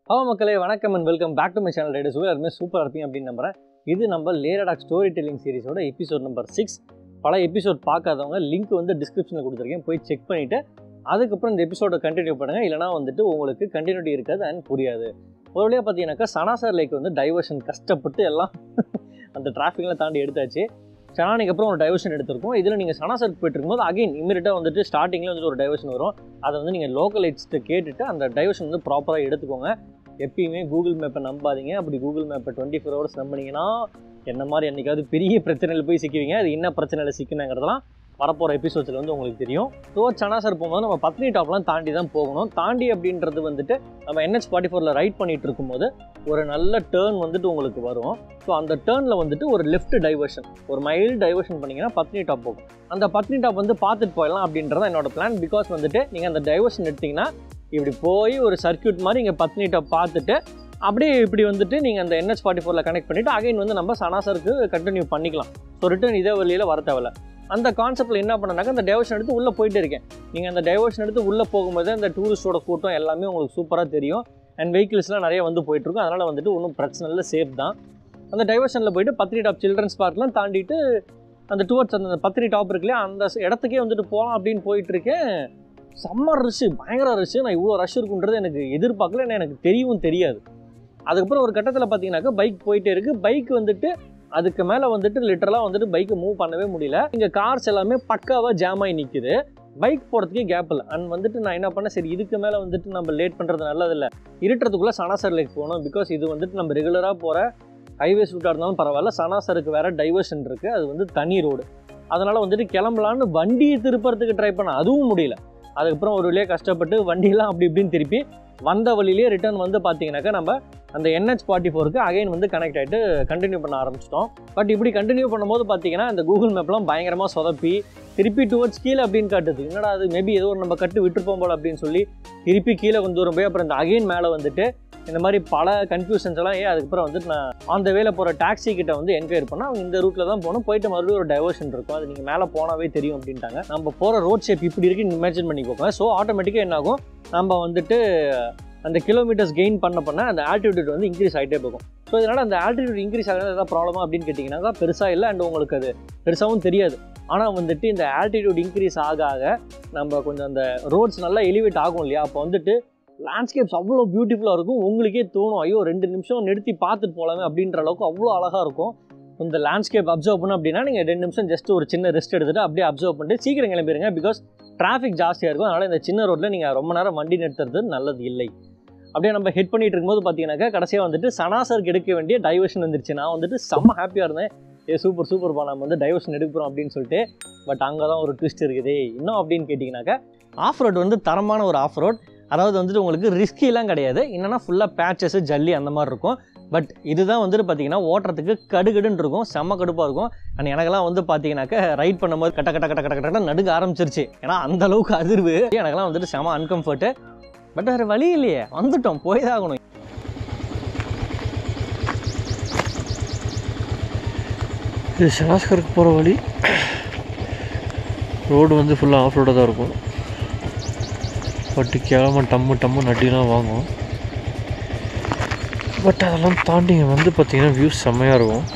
Hello மக்களே வணக்கம் and welcome back to my channel riders எல்லாருமே சூப்பராக இருப்பீங்க அப்படின்னு நம்புறேன் இது நம்ம லேரடாக் ஸ்டோரி டெல்லிங் சீரிஸோட எபிசோட் நம்பர் சிக்ஸ் பல எபிசோட் பார்க்காதவங்க லிங்க் வந்து டிஸ்கிரிப்ஷனில் கொடுத்துருக்கேன் போய் செக் பண்ணிவிட்டு அதுக்கப்புறம் இந்த எபிசோட கண்டினியூ பண்ணுங்கள் இல்லைனா வந்துட்டு உங்களுக்கு கண்டினியூட்டி இருக்காது அண்ட் புரியாது ஒரு வழியாக பார்த்தீங்கன்னாக்கா சனாசர் லேக் வந்து டைவர்ஷன் கஷ்டப்பட்டு எல்லாம் அந்த டிராஃபிக்லாம் தாண்டி எடுத்தாச்சு சனானிக்கு அப்புறம் ஒரு டைவர்ஷன் எடுத்திருக்கோம் இதில் நீங்கள் சனாசருக்கு போயிட்டு இருக்கும்போது அகைன் இமீடியட்டாக வந்துட்டு ஸ்டார்டிங்கில் வந்துட்டு ஒரு டைவர்ஷன் வரும் அதை வந்து நீங்கள் லோக்கல் எட்ஸ்ட்டு கேட்டுட்டு அந்த டைவர்ஷன் வந்து ப்ராப்பராக எடுத்துக்கோங்க எப்பயுமே கூகுள் மேப்பை நம்பாதீங்க அப்படி கூகுள் மேப்பை டுவெண்ட்டி ஃபோர் ஹவர்ஸ் நம்பினீங்கன்னா என்ன மாதிரி என்னைக்காவது பெரிய பிரச்சனையில் போய் சிக்குவீங்க அது என்ன பிரச்சனையில் சிக்கினாங்கிறதெல்லாம் வரப்போகிற எபிசோட்ஸில் வந்து உங்களுக்கு தெரியும் ஸோ சனாசர் போகும்போது நம்ம பத்னி டாப்லாம் தாண்டி தான் போகணும் தாண்டி அப்படின்றது வந்துட்டு நம்ம என்ஹெச் ஃபார்ட்டி ஃபோரில் ரைட் பண்ணிட்டு இருக்கும்போது ஒரு நல்ல டேர்ன் வந்துட்டு உங்களுக்கு வரும் ஸோ அந்த டேர்னில் வந்துட்டு ஒரு லெஃப்ட் டைவர்ஷன் ஒரு மைல்டு டைவர்ஷன் பண்ணிங்கன்னா பத்னி டாப் போகும் அந்த பத்னி டாப் வந்து பார்த்துட்டு போயிடலாம் அப்படின்றத என்னோட பிளான் பிகாஸ் வந்துட்டு நீங்கள் அந்த டைவர்ஷன் எடுத்தீங்கன்னா இப்படி போய் ஒரு சர்க்கியூட் மாதிரி இங்கே பத்னி டாப் பார்த்துட்டு அப்படியே இப்படி வந்துட்டு நீங்கள் அந்த என்ஹெச் ஃபார்ட்டி ஃபோரில் கனெக்ட் பண்ணிவிட்டு அகைன் வந்து நம்ம சனாசருக்கு கண்டினியூ பண்ணிக்கலாம் ஸோ ரிட்டர்ன் இதே வழியில் வர தேவையில்ல அந்த கான்செப்ட்டில் என்ன பண்ணனாக்கா அந்த டைவர்ஷன் எடுத்து உள்ளே போயிட்டு இருக்கேன் நீங்கள் அந்த டைவர்ஷன் எடுத்து உள்ளே போகும்போது அந்த டூரிஸ்டோட கூட்டம் எல்லாமே உங்களுக்கு சூப்பராக தெரியும் அண்ட் வெஹிக்கிள்ஸ்லாம் நிறைய வந்து போயிட்டுருக்கும் அதனால் வந்துட்டு ஒன்றும் பிரச்சனை இல்லை சேஃப் தான் அந்த டைவர்ஷனில் போயிட்டு பத்ரி டாப் சில்ட்ரன்ஸ் பார்க்லாம் தாண்டிட்டு அந்த டுவர்ட்ஸ் அந்த பத்ரி டாப் இருக்குல்லையா அந்த இடத்துக்கே வந்துட்டு போகலாம் அப்படின்னு போயிட்டுருக்கேன் செம்ம ரஷ்ஷு பயங்கர ரஷ்ஷு நான் இவ்வளோ ரஷ் இருக்குன்றது எனக்கு எதிர்பார்க்கல ஏன்னா எனக்கு தெரியவும் தெரியாது அதுக்கப்புறம் ஒரு கட்டத்தில் பார்த்தீங்கன்னாக்கா பைக் போயிட்டே இருக்குது பைக் வந்துட்டு அதுக்கு மேலே வந்துட்டு லிட்டரலாக வந்துட்டு பைக்கை மூவ் பண்ணவே முடியல இங்கே கார்ஸ் எல்லாமே பக்காவாக ஜாம் ஆகி நிற்குது பைக் போகிறதுக்கே கேப் இல்லை அண்ட் வந்துட்டு நான் என்ன பண்ணேன் சரி இதுக்கு மேலே வந்துட்டு நம்ம லேட் பண்ணுறது நல்லதில்லை இருட்டுறதுக்குள்ளே சனாசர் லேக் போகணும் பிகாஸ் இது வந்துட்டு நம்ம ரெகுலராக போகிற ஹைவேஸ் ரூட்டாக இருந்தாலும் பரவாயில்ல சனாசருக்கு வேறு டைவர்ஷன் இருக்குது அது வந்து தனி ரோடு அதனால் வந்துட்டு கிளம்பலான்னு வண்டியை திருப்புறதுக்கு ட்ரை பண்ண அதுவும் முடியல அதுக்கப்புறம் ஒரு வழியாக கஷ்டப்பட்டு வண்டியெல்லாம் அப்படி இப்படின்னு திருப்பி வந்த வழியிலேயே ரிட்டர்ன் வந்து பார்த்தீங்கன்னாக்கா நம்ம அந்த என்ஹெச் ஃபார்ட்டி ஃபோருக்கு அகைன் வந்து கனெக்ட் ஆகிட்டு கண்டினியூ பண்ண ஆரம்பிச்சிட்டோம் பட் இப்படி கண்டினியூ பண்ணும்போது பார்த்தீங்கன்னா இந்த கூகுள் மேப்லாம் பயங்கரமாக சொதப்பி திருப்பி டுவர்ட்ஸ் கீழே அப்படின்னு காட்டுது என்னடா அது மேபி ஏதோ ஒரு நம்ம கட்டு விட்டுருப்போம் போல் அப்படின்னு சொல்லி திருப்பி கீழே கொஞ்சம் தூரம் போய் அப்புறம் இந்த அகைன் மேலே வந்துட்டு இந்த மாதிரி பல கன்ஃபியூஷன்ஸ் எல்லாம் ஏன் அதுக்கப்புறம் வந்துட்டு நான் அந்த வேலை போகிற டாக்ஸி கிட்ட வந்து என்கொயர் பண்ணால் அவங்க இந்த ரூட்டில் தான் போகணும் போயிட்டு மறுபடியும் ஒரு டைவர்ஷன் இருக்கும் அது நீங்கள் மேலே போனாவே தெரியும் அப்படின்ட்டாங்க நம்ம போகிற ரோட் ஷேப் இப்படி இருக்குன்னு இமேஜின் பண்ணிக்கோங்க ஸோ ஆட்டோமேட்டிக்காக என்ன ஆகும் நம்ம வந்துட்டு அந்த கிலோமீட்டர்ஸ் கெயின் பண்ண பண்ண அந்த ஆல்டிடியூட் வந்து இன்க்ரீஸ் ஆகிட்டே போகும் ஸோ இதனால் அந்த ஆல்டிடியூட் இன்க்ரீஸ் ஆகிறது ஏதாவது ப்ராப்ளமா அப்படின்னு கேட்டிங்கன்னாக்கா பெருசாக இல்லை அண்ட் உங்களுக்கு அது பெருசாகவும் தெரியாது ஆனால் வந்துட்டு இந்த ஆல்டிடியூட் இன்க்ரீஸ் ஆக ஆக நம்ம கொஞ்சம் அந்த ரோட்ஸ் நல்லா எலிவேட் ஆகும் இல்லையா அப்போ வந்துட்டு லேண்ட்ஸ்கேப்ஸ் அவ்வளோ பியூட்டிஃபுல்லாக இருக்கும் உங்களுக்கே தோணும் ஐயோ ரெண்டு நிமிஷம் நிறுத்தி பார்த்துட்டு போகலாமே அப்படின்ற அளவுக்கு அவ்வளோ அழகாக இருக்கும் இந்த லேண்ட்ஸ்கேப் அப்சர்வ் பண்ணணும் அப்படின்னா நீங்கள் ரெண்டு நிமிஷம் ஜஸ்ட் ஒரு சின்ன ரெஸ்ட் எடுத்துகிட்டு அப்படியே அப்சர்வ் பண்ணிட்டு சீக்கிரம் கிளம்பிடுங்க பிகாஸ் டிராஃபிக் ஜாஸ்தியாக இருக்கும் அதனால் இந்த சின்ன ரோட்டில் நீங்கள் ரொம்ப நேரம் வண்டி நிறுத்துறது நல்லது இல்லை அப்படியே நம்ம ஹெட் பண்ணிட்டு இருக்கும்போது பார்த்தீங்கன்னாக்கா கடைசியாக வந்துட்டு சனாசருக்கு எடுக்க வேண்டிய டைவர்ஷன் வந்துருச்சு நான் வந்துட்டு செம்ம ஹாப்பியாக இருந்தேன் ஏ சூப்பர் சூப்பர்ப்பா நம்ம வந்து டைவர்ஷன் எடுக்கிறோம் அப்படின்னு சொல்லிட்டு பட் அங்கே தான் ஒரு ட்விஸ்ட் இருக்குது இன்னும் அப்படின்னு கேட்டிங்கனாக்கா ஆஃப் ரோட் வந்து தரமான ஒரு ஆஃப் ரோட் அதாவது வந்துட்டு உங்களுக்கு ரிஸ்கிலாம் கிடையாது என்னென்னா ஃபுல்லாக பேச்சஸ் ஜல்லி அந்த மாதிரி இருக்கும் பட் இதுதான் வந்துட்டு பார்த்தீங்கன்னா ஓட்டுறதுக்கு கடுகடுன்னு இருக்கும் செம்ம கடுப்பாக இருக்கும் அண்ட் எனக்கெல்லாம் வந்து பார்த்தீங்கன்னாக்கா ரைட் பண்ணும்போது கட்ட கட்ட கட்ட கட்ட கட்ட நடுக்க ஆரம்பிச்சிருச்சு ஏன்னா அந்த அளவுக்கு அதிர்வு எனக்கெல்லாம் வந்துட்டு செம அன்கம்ஃபர்ட்டு பட் வேறு வழி இல்லையே வந்துட்டோம் போய் தான் ஆகணும் இது சனாஸ்கருக்கு போகிற வழி ரோடு வந்து ஃபுல்லாக ஆஃப் ரோடாக தான் இருக்கும் பட்டு கிழமை டம்மு டம்மு நட்டிலாம் வாங்கும் பட் அதெல்லாம் தாண்டி இங்கே வந்து பார்த்தீங்கன்னா வியூஸ் செம்மையாக இருக்கும்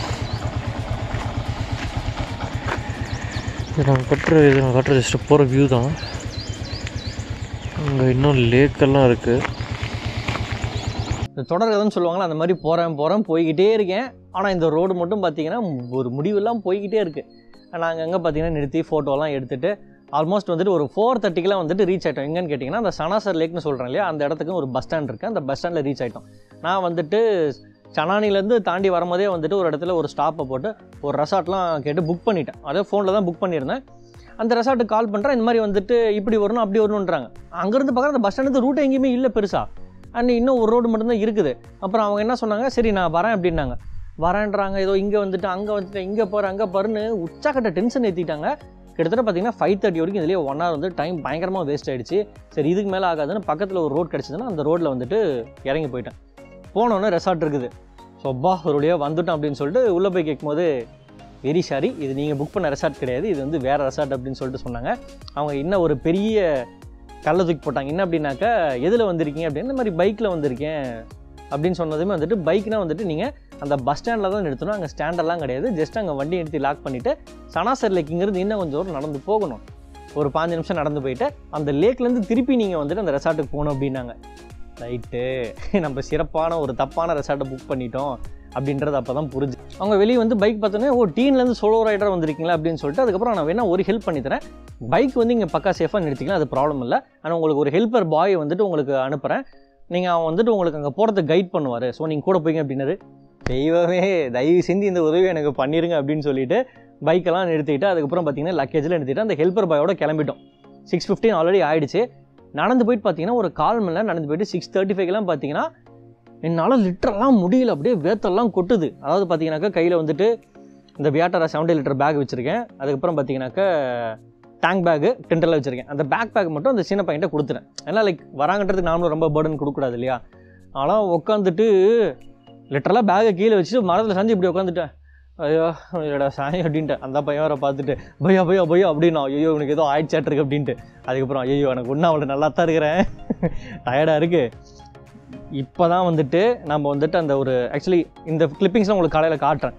இது நாங்கள் கட்டுற இது நாங்கள் கட்டுற ஜஸ்ட்டு போகிற வியூ தான் அங்கே இன்னும் லேக்கெல்லாம் இருக்குது இந்த தொடர்கதைன்னு சொல்லுவாங்களா அந்த மாதிரி போகிறேன் போகிறேன் போய்கிட்டே இருக்கேன் ஆனால் இந்த ரோடு மட்டும் பார்த்தீங்கன்னா ஒரு முடிவெல்லாம் போய்கிட்டே இருக்குது நாங்கள் எங்கே பார்த்தீங்கன்னா நிறுத்தி ஃபோட்டோலாம் எடுத்துகிட்டு ஆல்மோஸ்ட் வந்துட்டு ஒரு ஃபோர் தேர்ட்டிக்கெலாம் வந்துட்டு ரீச் ஆகிட்டோம் எங்கன்னு கேட்டிங்கன்னா அந்த சனாசர் லேக்னு சொல்கிறேன் இல்லையா அந்த இடத்துக்கு ஒரு பஸ் ஸ்டாண்ட் இருக்குது அந்த பஸ் ஸ்டாண்டில் ரீச் ஆகிட்டோம் நான் வந்துட்டு சனானிலேருந்து தாண்டி வரும்போதே வந்துட்டு ஒரு இடத்துல ஒரு ஸ்டாப்பை போட்டு ஒரு ரெசார்ட்லாம் கேட்டு புக் பண்ணிட்டேன் அதே ஃபோனில் தான் புக் பண்ணியிருந்தேன் அந்த ரெசார்ட்டுக்கு கால் பண்ணுறேன் இந்த மாதிரி வந்துட்டு இப்படி வரணும் அப்படி வரணுன்றாங்க அங்கேருந்து பார்க்குற அந்த பஸ் ஸ்டாண்டு ரூட் எங்கேயுமே இல்லை பெருசாக அண்ட் இன்னும் ஒரு ரோடு மட்டும்தான் இருக்குது அப்புறம் அவங்க என்ன சொன்னாங்க சரி நான் வரேன் அப்படின்னாங்க வரேன்றாங்க ஏதோ இங்கே வந்துட்டு அங்கே வந்துட்டு இங்கே போகிற அங்கே பாருன்னு உச்சாக்கட்ட டென்ஷன் ஏற்றிட்டாங்க கிட்டத்தட்ட பார்த்தீங்கன்னா ஃபைவ் தேர்ட்டி வரைக்கும் இதுலேயே ஒன் ஹவர் வந்து டைம் பயங்கரமாக வேஸ்ட் ஆகிடுச்சு சரி இதுக்கு மேலே ஆகாதுன்னு பக்கத்தில் ஒரு ரோட் கிடச்சிதுன்னா அந்த ரோட்டில் வந்துட்டு இறங்கி போயிட்டேன் போனோன்னே ரெசார்ட் இருக்குது ஸோ அப்பா ஒரு வழியாக வந்துட்டோம் அப்படின்னு சொல்லிட்டு உள்ளே போய் கேட்கும்போது வெரி சாரி இது நீங்கள் புக் பண்ண ரெசார்ட் கிடையாது இது வந்து வேறு ரெசார்ட் அப்படின்னு சொல்லிட்டு சொன்னாங்க அவங்க இன்னும் ஒரு பெரிய கல்ல தூக்கி போட்டாங்க என்ன அப்படின்னாக்கா எதில் வந்திருக்கீங்க அப்படின்னு இந்த மாதிரி பைக்கில் வந்திருக்கேன் அப்படின்னு சொன்னதுமே வந்துட்டு பைக்னா வந்துட்டு நீங்கள் அந்த பஸ் ஸ்டாண்டில் தான் நிறுத்தணும் அங்கே ஸ்டாண்டெல்லாம் கிடையாது ஜஸ்ட் அங்கே வண்டி நிறுத்தி லாக் பண்ணிவிட்டு சனாசர் லேக்குங்கிறது இன்னும் கொஞ்சம் தூரம் நடந்து போகணும் ஒரு பாஞ்சு நிமிஷம் நடந்து போயிட்டு அந்த லேக்லேருந்து திருப்பி நீங்கள் வந்துட்டு அந்த ரெசார்ட்டுக்கு போகணும் அப்படின்னாங்க ரைட்டு நம்ம சிறப்பான ஒரு தப்பான ரெசார்ட்டை புக் பண்ணிட்டோம் அப்படின்றது அப்போ தான் புரிஞ்சு அவங்க வெளியே வந்து பைக் பார்த்தோன்னே ஓ டீன்லேருந்து சோலோ ரைடர் வந்திருக்கீங்களா அப்படின்னு சொல்லிட்டு அதுக்கப்புறம் நான் வேணால் ஒரு ஹெல்ப் பண்ணி தரேன் பைக் வந்து இங்கே பக்கா சேஃபாக நிறுத்திக்கலாம் அது ப்ராப்ளம் இல்லை ஆனால் உங்களுக்கு ஒரு ஹெல்ப்பர் பாய் வந்துட்டு உங்களுக்கு அனுப்புகிறேன் நீங்கள் அவன் வந்துட்டு உங்களுக்கு அங்கே போகிறதுக்கு கைட் பண்ணுவார் ஸோ நீங்கள் கூட போய்ங்க அப்படின்னாரு தெய்வமே தயவு செஞ்சு இந்த உதவி எனக்கு பண்ணிடுங்க அப்படின்னு சொல்லிட்டு பைக்கெல்லாம் நிறுத்திட்டு அதுக்கப்புறம் பார்த்தீங்கன்னா லக்கேஜில் நிறுத்திட்டு அந்த ஹெல்ப்பர் பாயோட கிளம்பிட்டோம் சிக்ஸ் ஃபிஃப்டின் ஆல்ரெடி ஆயிடுச்சு நடந்து போயிட்டு பார்த்தீங்கன்னா ஒரு கால் மணி நேரம் நடந்து போயிட்டு சிக்ஸ் தேர்ட்டி ஃபைவ்லாம் பார்த்தீங்கன்னா என்னால் லிட்டரெல்லாம் முடியல அப்படியே வேத்தெல்லாம் கொட்டுது அதாவது பார்த்தீங்கன்னாக்கா கையில் வந்துட்டு இந்த வியாட்டரா செவன்டி லிட்டர் பேக் வச்சுருக்கேன் அதுக்கப்புறம் பார்த்தீங்கன்னாக்கா டேங்க் பேக்கு டென்டரில் வச்சுருக்கேன் அந்த பேக் பேக் மட்டும் அந்த சின்ன பையன்ட்ட கொடுத்துறேன் ஏன்னா லைக் வராங்கன்றதுக்கு நாமளும் ரொம்ப பேர்டன் கொடுக்கக்கூடாது இல்லையா ஆனால் உட்காந்துட்டு லிட்டரலாக பேக்கை கீழே வச்சுட்டு மரத்தில் சாஞ்சு இப்படி உட்காந்துட்டேன் ஐயோ இல்லடா சாய் அப்படின்ட்டு அந்த பையன் வர பார்த்துட்டு பையா பையா பையா அப்படின்னா ஐயோ உனக்கு ஏதோ ஆயிடுச்சாட்டிருக்கு அப்படின்ட்டு அதுக்கப்புறம் ஐயோ எனக்கு ஒன்றும் அவளை நல்லா தான் இருக்கிறேன் டயர்டாக இருக்குது இப்போ தான் வந்துட்டு நம்ம வந்துட்டு அந்த ஒரு ஆக்சுவலி இந்த கிளிப்பிங்ஸ்லாம் உங்களுக்கு காலையில் காட்டுறேன்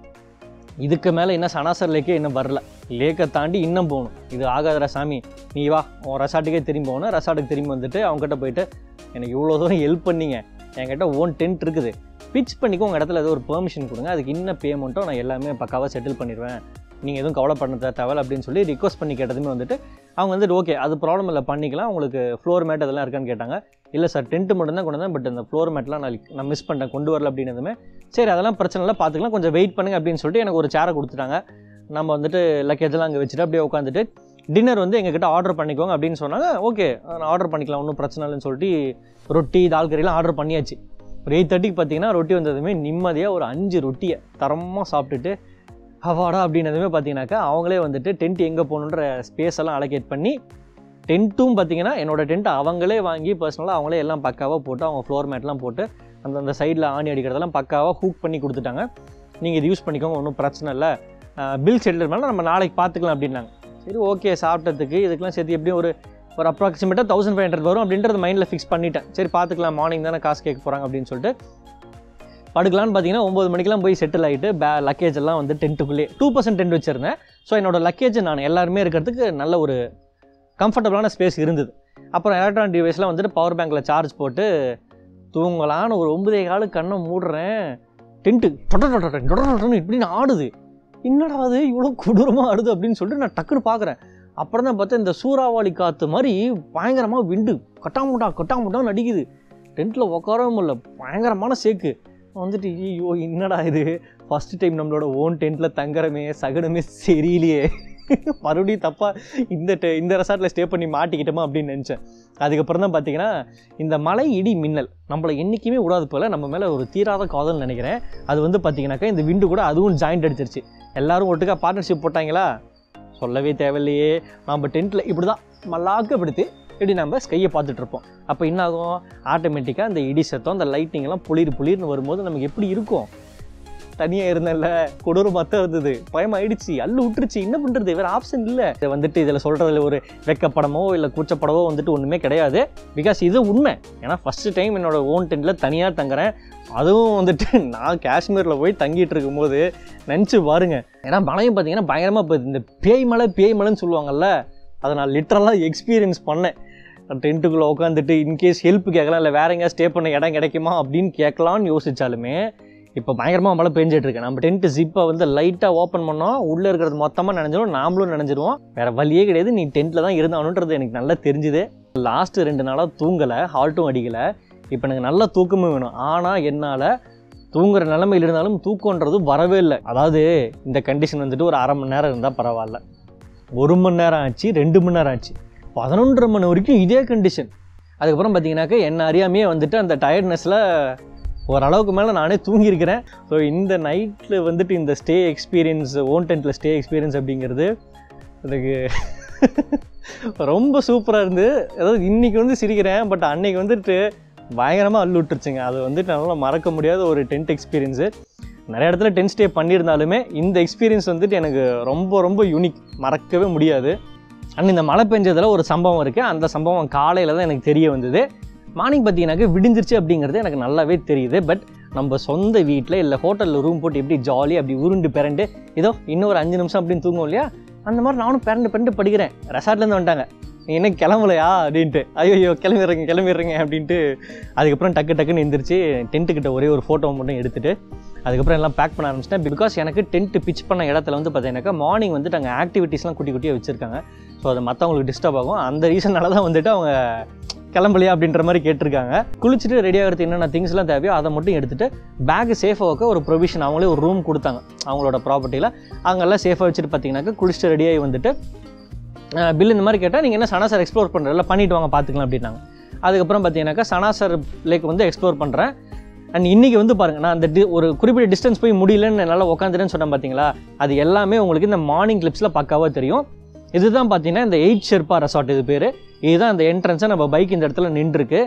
இதுக்கு மேலே இன்னும் சனாசர் லேக்கே இன்னும் வரல லேக்கை தாண்டி இன்னும் போகணும் இது ஆகாதடா சாமி நீ வா உன் ரெசார்ட்டுக்கே திரும்பி போகணும் ரெசார்ட்டுக்கு திரும்பி வந்துட்டு அவங்ககிட்ட போயிட்டு எனக்கு இவ்வளோ தூரம் ஹெல்ப் பண்ணீங்க என்கிட்ட ஓன் டென்ட் இருக்குது பிச் பண்ணிக்கோ உங்கள் இடத்துல ஏதோ ஒரு பெர்மிஷன் கொடுங்க அதுக்கு இன்னும் பேமெண்ட்டோ நான் எல்லாமே பக்காவாக செட்டில் பண்ணிடுவேன் நீங்கள் எதுவும் கவலைப்பட தேவையில்ல அப்படின்னு சொல்லி ரிக்வஸ்ட் பண்ணி கேட்டதுமே வந்துட்டு அவங்க வந்துட்டு ஓகே அது ப்ராப்ளம் இல்லை பண்ணிக்கலாம் உங்களுக்கு ஃப்ளோர் மேட் அதெல்லாம் இருக்கான்னு கேட்டாங்க இல்லை சார் டென்ட்டு மட்டும் தான் கொண்டு வந்தேன் பட் அந்த ஃப்ளோர் மேட்லாம் நான் நான் மிஸ் பண்ணிட்டேன் கொண்டு வரல அப்படின்னதுமே சரி அதெல்லாம் பிரச்சனை இல்லை பார்த்துக்கலாம் கொஞ்சம் வெயிட் பண்ணுங்க அப்படின்னு சொல்லிட்டு எனக்கு ஒரு சேரை கொடுத்துட்டாங்க நம்ம வந்துட்டு லக்கேஜெல்லாம் அங்கே வச்சுட்டு அப்படியே உட்காந்துட்டு டின்னர் வந்து எங்ககிட்ட ஆர்டர் பண்ணிக்கோங்க அப்படின்னு சொன்னாங்க ஓகே நான் ஆர்டர் பண்ணிக்கலாம் ஒன்றும் பிரச்சனை இல்லைன்னு சொல்லிட்டு ரொட்டி தால் கறிலாம் ஆர்டர் பண்ணியாச்சு ஒரு எயிட் தேர்ட்டிக்கு பார்த்தீங்கன்னா ரொட்டி வந்ததுமே நிம்மதியாக ஒரு அஞ்சு ரொட்டியை தரமாக சாப்பிட்டுட்டு அவாடா அப்படின்னதுமே பார்த்தீங்கன்னாக்கா அவங்களே வந்துட்டு டென்ட் எங்கே போகணுன்ற ஸ்பேஸ் எல்லாம் அலோகேட் பண்ணி டென்ட்டும் பார்த்தீங்கன்னா என்னோட டென்ட் அவங்களே வாங்கி பர்சனலாக அவங்களே எல்லாம் பக்காவாக போட்டு அவங்க ஃப்ளோர் மேட்லாம் போட்டு அந்த அந்த சைடில் ஆணி அடிக்கிறதெல்லாம் பக்காவாக ஹூக் பண்ணி கொடுத்துட்டாங்க நீங்கள் இது யூஸ் பண்ணிக்கோங்க ஒன்றும் பிரச்சனை இல்லை பில் செட்டில் மேலே நம்ம நாளைக்கு பார்த்துக்கலாம் அப்படின்னாங்க சரி ஓகே சாப்பிட்டதுக்கு இதுக்கெல்லாம் சேர்த்து எப்படியும் ஒரு ஒரு அப்ராக்சிமேட்டாக தௌசண்ட் ஃபைவ் ஹண்ட்ரட் வரும் அப்படின்றது மைண்டில் ஃபிக்ஸ் பண்ணிட்டேன் சரி பார்த்துக்கலாம் மார்னிங் தானே காசு கேட்க போகிறாங்க அப்படின்னு சொல்லிட்டு படுக்கலான்னு பார்த்தீங்கன்னா ஒம்பது மணிக்கெலாம் போய் செட்டில் ஆகிட்டு பே லக்கேஜ் எல்லாம் வந்து டென்ட்டுக்குள்ளே டூ பர்சன்ட் டென்ட் வச்சுருந்தேன் ஸோ என்னோட லக்கேஜ் நான் எல்லாருமே இருக்கிறதுக்கு நல்ல ஒரு கம்ஃபர்டபுளான ஸ்பேஸ் இருந்தது அப்புறம் எலக்ட்ரானிக் டிவைஸ்லாம் வந்துட்டு பவர் பேங்க்கில் சார்ஜ் போட்டு தூங்கலான்னு ஒரு ஒன்பதே காலு கண்ணை மூடுறேன் டென்ட்டு டொட்டன்னு இப்படின்னு ஆடுது என்னடா அது இவ்வளோ கொடூரமாக ஆடுது அப்படின்னு சொல்லிட்டு நான் டக்குன்னு பார்க்குறேன் அப்புறம் தான் பார்த்தா இந்த சூறாவளி காற்று மாதிரி பயங்கரமாக விண்டு கட்டாமுட்டா கட்டாமுட்டான்னு அடிக்குது டென்ட்டில் உட்காரவும் முடியல பயங்கரமான சேக்கு வந்துட்டு ஐயோ என்னடா இது ஃபஸ்ட் டைம் நம்மளோட ஓன் டென்ட்டில் தங்குறமே சகனமே சரியில்லையே மறுபடியும் தப்பாக இந்த டெ இந்த ரெசார்ட்டில் ஸ்டே பண்ணி மாட்டிக்கிட்டோமா அப்படின்னு நினச்சேன் அதுக்கப்புறம் தான் பார்த்தீங்கன்னா இந்த மலை இடி மின்னல் நம்மளை என்றைக்குமே விடாது போல் நம்ம மேலே ஒரு தீராத காதல்னு நினைக்கிறேன் அது வந்து பார்த்தீங்கன்னாக்கா இந்த விண்டு கூட அதுவும் ஜாயிண்ட் அடிச்சிருச்சு எல்லாரும் ஒட்டுக்கா பார்ட்னர்ஷிப் போட்டாங்களா சொல்லவே தேவையில்லையே நம்ம டென்ட்டில் இப்படி தான் மல்லாக்கப்படுத்தி இப்படி நம்ம ஸ்கையை பார்த்துட்டு இருப்போம் அப்போ என்ன ஆகும் ஆட்டோமேட்டிக்காக அந்த இடி சத்தம் அந்த லைட்டிங் எல்லாம் புளிர் புளிர்னு வரும்போது நமக்கு எப்படி இருக்கும் தனியாக இருந்தேன்ல கொடூர மத்தம் இருந்தது பயமாயிடுச்சு அள்ளு விட்டுருச்சு என்ன பண்ணுறது வேறு ஆப்ஷன் இல்லை இதை வந்துட்டு இதில் சொல்கிறதுல ஒரு வெக்கப்படமோ இல்லை கூச்சப்படவோ வந்துட்டு ஒன்றுமே கிடையாது பிகாஸ் இது உண்மை ஏன்னா ஃபஸ்ட்டு டைம் என்னோட ஓன் டென்ட்டில் தனியாக தங்குறேன் அதுவும் வந்துட்டு நான் காஷ்மீரில் போய் தங்கிட்டு இருக்கும்போது நினச்சி பாருங்க ஏன்னா மழையும் பார்த்தீங்கன்னா பயங்கரமாக இப்போ இந்த பேய் மலை பேய் மலைன்னு சொல்லுவாங்கல்ல அதை நான் லிட்டரலாக எக்ஸ்பீரியன்ஸ் பண்ணேன் டென்ட்டுக்குள்ளே உட்காந்துட்டு இன்கேஸ் ஹெல்ப் கேட்கலாம் இல்லை வேற எங்கேயா ஸ்டே பண்ண இடம் கிடைக்குமா அப்படின்னு கேட்கலான்னு யோசிச்சாலுமே இப்போ பயங்கரமாக மழை பெஞ்சிட்டு இருக்கு நம்ம டென்ட்டு ஜிப்பை வந்து லைட்டாக ஓப்பன் பண்ணோம் உள்ளே இருக்கிறது மொத்தமாக நினைஞ்சிரும் நாமளும் நினைஞ்சிருவோம் வேற வழியே கிடையாது நீ டென்ட்டில் தான் இருந்தானுன்றது எனக்கு நல்லா தெரிஞ்சுது லாஸ்ட்டு ரெண்டு நாளாக தூங்கலை ஹால்ட்டும் அடிக்கலை இப்போ எனக்கு நல்ல தூக்கமும் வேணும் ஆனால் என்னால் தூங்குற நிலமையில் இருந்தாலும் தூக்கன்றது வரவே இல்லை அதாவது இந்த கண்டிஷன் வந்துட்டு ஒரு அரை மணி நேரம் இருந்தால் பரவாயில்ல ஒரு மணி நேரம் ஆச்சு ரெண்டு மணி நேரம் ஆச்சு பதினொன்றரை மணி வரைக்கும் இதே கண்டிஷன் அதுக்கப்புறம் பார்த்தீங்கன்னாக்கா என்ன அறியாமையே வந்துட்டு அந்த டயர்ட்னஸில் ஓரளவுக்கு மேலே நானே தூங்கியிருக்கிறேன் ஸோ இந்த நைட்டில் வந்துட்டு இந்த ஸ்டே எக்ஸ்பீரியன்ஸ் ஓன் டென்ட்டில் ஸ்டே எக்ஸ்பீரியன்ஸ் அப்படிங்கிறது எனக்கு ரொம்ப சூப்பராக இருந்து அதாவது இன்றைக்கி வந்து சிரிக்கிறேன் பட் அன்னைக்கு வந்துட்டு பயங்கரமாக அள்ளு விட்டுருச்சுங்க அது வந்துட்டு நல்லா மறக்க முடியாத ஒரு டென்ட் எக்ஸ்பீரியன்ஸு நிறைய இடத்துல டென்ட் ஸ்டே பண்ணியிருந்தாலுமே இந்த எக்ஸ்பீரியன்ஸ் வந்துட்டு எனக்கு ரொம்ப ரொம்ப யூனிக் மறக்கவே முடியாது அண்ட் இந்த மழை பெஞ்சதில் ஒரு சம்பவம் இருக்குது அந்த சம்பவம் காலையில் தான் எனக்கு தெரிய வந்தது மார்னிங் பார்த்தீங்கன்னாக்க விடிஞ்சிருச்சு அப்படிங்கிறது எனக்கு நல்லாவே தெரியுது பட் நம்ம சொந்த வீட்டில் இல்லை ஹோட்டலில் ரூம் போட்டு எப்படி ஜாலி அப்படி உருண்டு பிறண்டு இதோ இன்னும் ஒரு அஞ்சு நிமிஷம் அப்படின்னு தூங்கும் இல்லையா அந்த மாதிரி நானும் பிறண்டு பிறண்டு படிக்கிறேன் ரெசார்ட்லேருந்து வந்துட்டாங்க நீ என்ன கிளம்பலையா அப்படின்ட்டு ஐயோ கிளம்பிடுறீங்க கிளம்பிடுறீங்க அப்படின்ட்டு அதுக்கப்புறம் டக்கு டக்குன்னு எந்திரிச்சு டென்ட்டு கிட்ட ஒரே ஒரு ஃபோட்டோ மட்டும் எடுத்துட்டு அதுக்கப்புறம் எல்லாம் பேக் பண்ண ஆரம்பிச்சிட்டேன் பிகாஸ் எனக்கு டென்ட்டு பிச் பண்ண இடத்துல வந்து பார்த்தீங்கன்னாக்கா மார்னிங் வந்துட்டு அங்கே ஆக்டிவிட்டீஸ்லாம் குட்டி குட்டியாக வச்சுருக்காங்க ஸோ அது மற்றவங்களுக்கு டிஸ்டர்ப் ஆகும் அந்த ரீசனால தான் வந்துட்டு அவங்க கிளம்பலையா அப்படின்ற மாதிரி கேட்டிருக்காங்க குளிச்சுட்டு ரெடி ஆகிறது என்னென்ன திங்ஸ்லாம் தேவையோ அதை மட்டும் எடுத்துகிட்டு பேக் சேஃபாக வைக்க ஒரு ப்ரொவிஷன் அவங்களே ஒரு ரூம் கொடுத்தாங்க அவங்களோட ப்ராப்பர்ட்டியில் அங்கெல்லாம் சேஃபாக வச்சுட்டு பார்த்தீங்கன்னாக்கா குளிச்சுட்டு ரெடியாகி வந்துட்டு பில் இந்த மாதிரி கேட்டால் நீங்கள் என்ன சனாசர் எக்ஸ்ப்ளோர் பண்ணுறதில்ல பண்ணிட்டு வாங்க பார்த்துக்கலாம் அப்படின்னாங்க அதுக்கப்புறம் பார்த்தீங்கன்னாக்கா சனாசர் லேக் வந்து எக்ஸ்ப்ளோர் பண்ணுறேன் அண்ட் இன்றைக்கி வந்து பாருங்கள் நான் அந்த டி ஒரு குறிப்பிட்ட டிஸ்டன்ஸ் போய் முடியலன்னு என்னால் உட்காந்துட்டேன்னு சொன்னேன் பார்த்தீங்களா அது எல்லாமே உங்களுக்கு இந்த மார்னிங் கிளிப்ஸில் பக்காவாக தெரியும் இதுதான் பார்த்தீங்கன்னா இந்த எயிட் ஷெர்பா ரெசார்ட் இது பேர் இதுதான் அந்த என்ட்ரன்ஸை நம்ம பைக் இந்த இடத்துல நின்றுருக்கு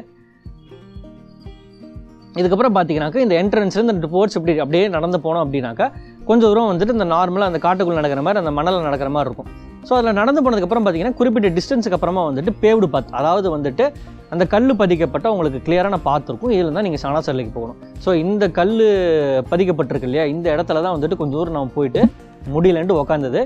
இதுக்கப்புறம் பார்த்தீங்கன்னாக்கா இந்த என்ட்ரன்ஸ்லேருந்து இந்த போர்ட்ஸ் இப்படி அப்படியே நடந்து போனோம் அப்படின்னாக்கா கொஞ்சம் தூரம் வந்துட்டு இந்த நார்மலாக அந்த காட்டுக்குள்ளே நடக்கிற மாதிரி அந்த மணலில் நடக்கிற மாதிரி இருக்கும் ஸோ அதில் நடந்து போனதுக்கப்புறம் பார்த்தீங்கன்னா குறிப்பிட்ட டிஸ்டன்ஸுக்கு அப்புறமா வந்துட்டு பேவ்டு பாத் அதாவது வந்துட்டு அந்த கல் பதிக்கப்பட்ட உங்களுக்கு கிளியரான பாத் இருக்கும் இதில் தான் நீங்கள் சனாசர் லேக் போகணும் ஸோ இந்த கல் பதிக்கப்பட்டிருக்கு இல்லையா இந்த இடத்துல தான் வந்துட்டு கொஞ்சம் தூரம் நம்ம போயிட்டு முடியலன்ட்டு உக்காந்தது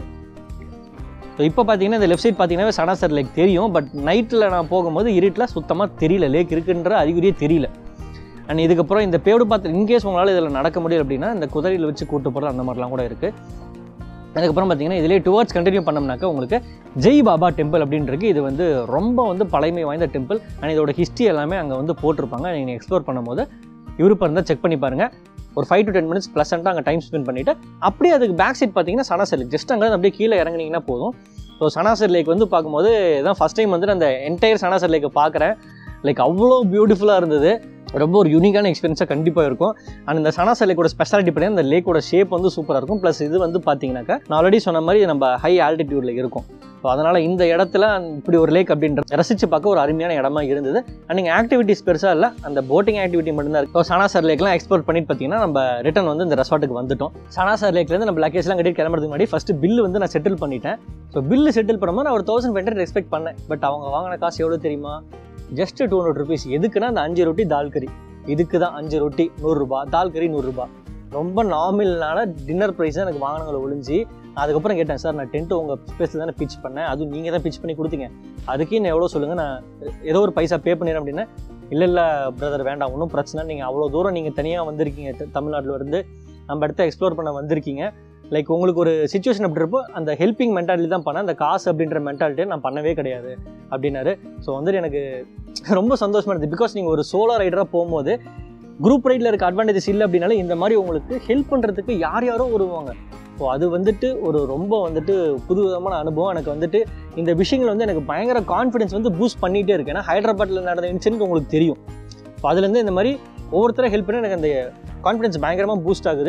ஸோ இப்போ பார்த்தீங்கன்னா இந்த லெஃப்ட் சைட் பார்த்தீங்கன்னா சனாசர் லேக் தெரியும் பட் நைட்டில் நான் போகும்போது இருட்டில் சுத்தமாக தெரியல லேக் இருக்குன்ற அறிகுறியே தெரியல அண்ட் இதுக்கப்புறம் இந்த பேடு பார்த்து இன்கேஸ் உங்களால் இதில் நடக்க முடியல அப்படின்னா இந்த குதிரையில் வச்சு கூட்டு போகிறது அந்த மாதிரிலாம் கூட இருக்குது அதுக்கப்புறம் பார்த்தீங்கன்னா இதிலே டுவர்ட்ஸ் கண்டினியூ பண்ணோம்னாக்கா உங்களுக்கு ஜெய் பாபா டெம்பிள் அப்படின்றது இது வந்து ரொம்ப வந்து பழமை வாய்ந்த டெம்பிள் அண்ட் இதோட ஹிஸ்ட்ரி எல்லாமே அங்கே வந்து போட்டிருப்பாங்க நீங்கள் எக்ஸ்ப்ளோர் பண்ணும்போது விருப்பம் இருந்தால் செக் பண்ணி பாருங்கள் ஒரு ஃபைவ் டு டென் மினிட்ஸ் ப்ளசண்ட்டாக அங்கே டைம் ஸ்பெண்ட் பண்ணிவிட்டு அப்படியே அதுக்கு பேக் சைட் பார்த்தீங்கன்னா சனாசர் லேக் ஜஸ்ட் அங்கே அப்படியே கீழே இறங்குனீங்கன்னா போதும் ஸோ சனாசர் லேக் வந்து பார்க்கும்போது இதான் ஃபஸ்ட் டைம் வந்துட்டு அந்த என்டையர் சனாசர் லேக்கை பார்க்குறேன் லைக் அவ்வளோ பியூட்டிஃபுல்லாக இருந்தது ரொம்ப ஒரு யூனிக்கான எக்ஸ்பீரியன்ஸாக கண்டிப்பாக இருக்கும் அண்ட் இந்த சனாசர் லேக்கோட ஸ்பெஷாலிட்டி பார்த்தீங்கன்னா இந்த லேக்கோட ஷேப் வந்து சூப்பராக இருக்கும் ப்ளஸ் இது வந்து பார்த்தீங்கன்னாக்கா நான் ஆல்ரெடி சொன்ன மாதிரி நம்ம ஹை ஆல்டிடியூடில் இருக்கும் ஸோ அதனால் இந்த இடத்துல இப்படி ஒரு லேக் அப்படின்ற ரசித்து பார்க்க ஒரு அருமையான இடமா இருந்தது அண்ட் நீங்கள் ஆக்டிவிட்டிஸ் பெருசாக இல்லை அந்த போட்டிங் ஆக்டிவிட்டி மட்டும்தான் இருக்குது இப்போ சனாசர் லேக்லாம் எக்ஸ்ப்ளோர் பண்ணிட்டு பார்த்தீங்கன்னா நம்ம ரிட்டன் வந்து இந்த ரெசார்ட்டுக்கு வந்துட்டோம் சனாசர் லேக்லேருந்து நம்ம லக்கேஜ்லாம் கட்டி கிளம்புறதுக்கு முன்னாடி ஃபஸ்ட்டு பில்லு வந்து நான் செட்டில் பண்ணிட்டேன் ஸோ பில்லு செட்டில் பண்ணும்போது நான் ஒரு தௌசண்ட் ஃபைவ் ஹண்ட்ரட் எக்ஸ்பெக்ட் பண்ணேன் பட் அவங்க வாங்கின காசு எவ்வளோ தெரியுமா ஜஸ்ட் டூ ஹண்ட்ரட் ருபீஸ் எதுக்குன்னா அந்த அஞ்சு ரொட்டி தால் கறி இதுக்கு தான் அஞ்சு ரொட்டி நூறுரூபா தால் கறி நூறுரூபா ரொம்ப நார்மலான டின்னர் ப்ரைஸ் தான் எனக்கு வாங்கினவங்களை ஒழிஞ்சு அதுக்கப்புறம் கேட்டேன் சார் நான் டென்ட்டு உங்கள் ஸ்பேஸில் தானே பிச் பண்ணேன் அதுவும் நீங்கள் தான் பிச் பண்ணி கொடுத்தீங்க அதுக்கே நான் எவ்வளோ சொல்லுங்கள் நான் ஏதோ ஒரு பைசா பே பண்ணிடுறேன் அப்படின்னா இல்லை இல்லை பிரதர் வேண்டாம் ஒன்றும் பிரச்சனை நீங்கள் அவ்வளோ தூரம் நீங்கள் தனியாக வந்திருக்கீங்க த- தமிழ்நாட்டுல இருந்து நம்ம இடத்த எக்ஸ்ப்ளோர் பண்ண வந்திருக்கீங்க லைக் உங்களுக்கு ஒரு சுச்சுவேஷன் அப்படி இருப்போ அந்த ஹெல்பிங் மென்டாலிட்டி தான் பண்ணேன் அந்த காசு அப்படின்ற மென்டாலிட்டியை நான் பண்ணவே கிடையாது அப்படின்னாரு ஸோ வந்துட்டு எனக்கு ரொம்ப சந்தோஷமா இருந்தது பிகாஸ் நீங்கள் ஒரு சோலோ ரைடராக போகும்போது குரூப் ரைடில் இருக்க அட்வான்டேஜஸ் இல்லை அப்படின்னாலும் இந்த மாதிரி உங்களுக்கு ஹெல்ப் பண்ணுறதுக்கு யார் யாரோ வருவாங்க ஸோ அது வந்துட்டு ஒரு ரொம்ப வந்துட்டு புதுவிதமான அனுபவம் எனக்கு வந்துட்டு இந்த விஷயங்கள் வந்து எனக்கு பயங்கர கான்ஃபிடன்ஸ் வந்து பூஸ்ட் பண்ணிகிட்டே இருக்கு ஏன்னா ஹைதராபாத்தில் நடந்த இன்சிடென்ட் உங்களுக்கு தெரியும் ஸோ அதுலேருந்து இந்த மாதிரி ஒவ்வொருத்தரும் ஹெல்ப் பண்ணி எனக்கு அந்த கான்ஃபிடன்ஸ் பயங்கரமாக பூஸ்ட் ஆகுது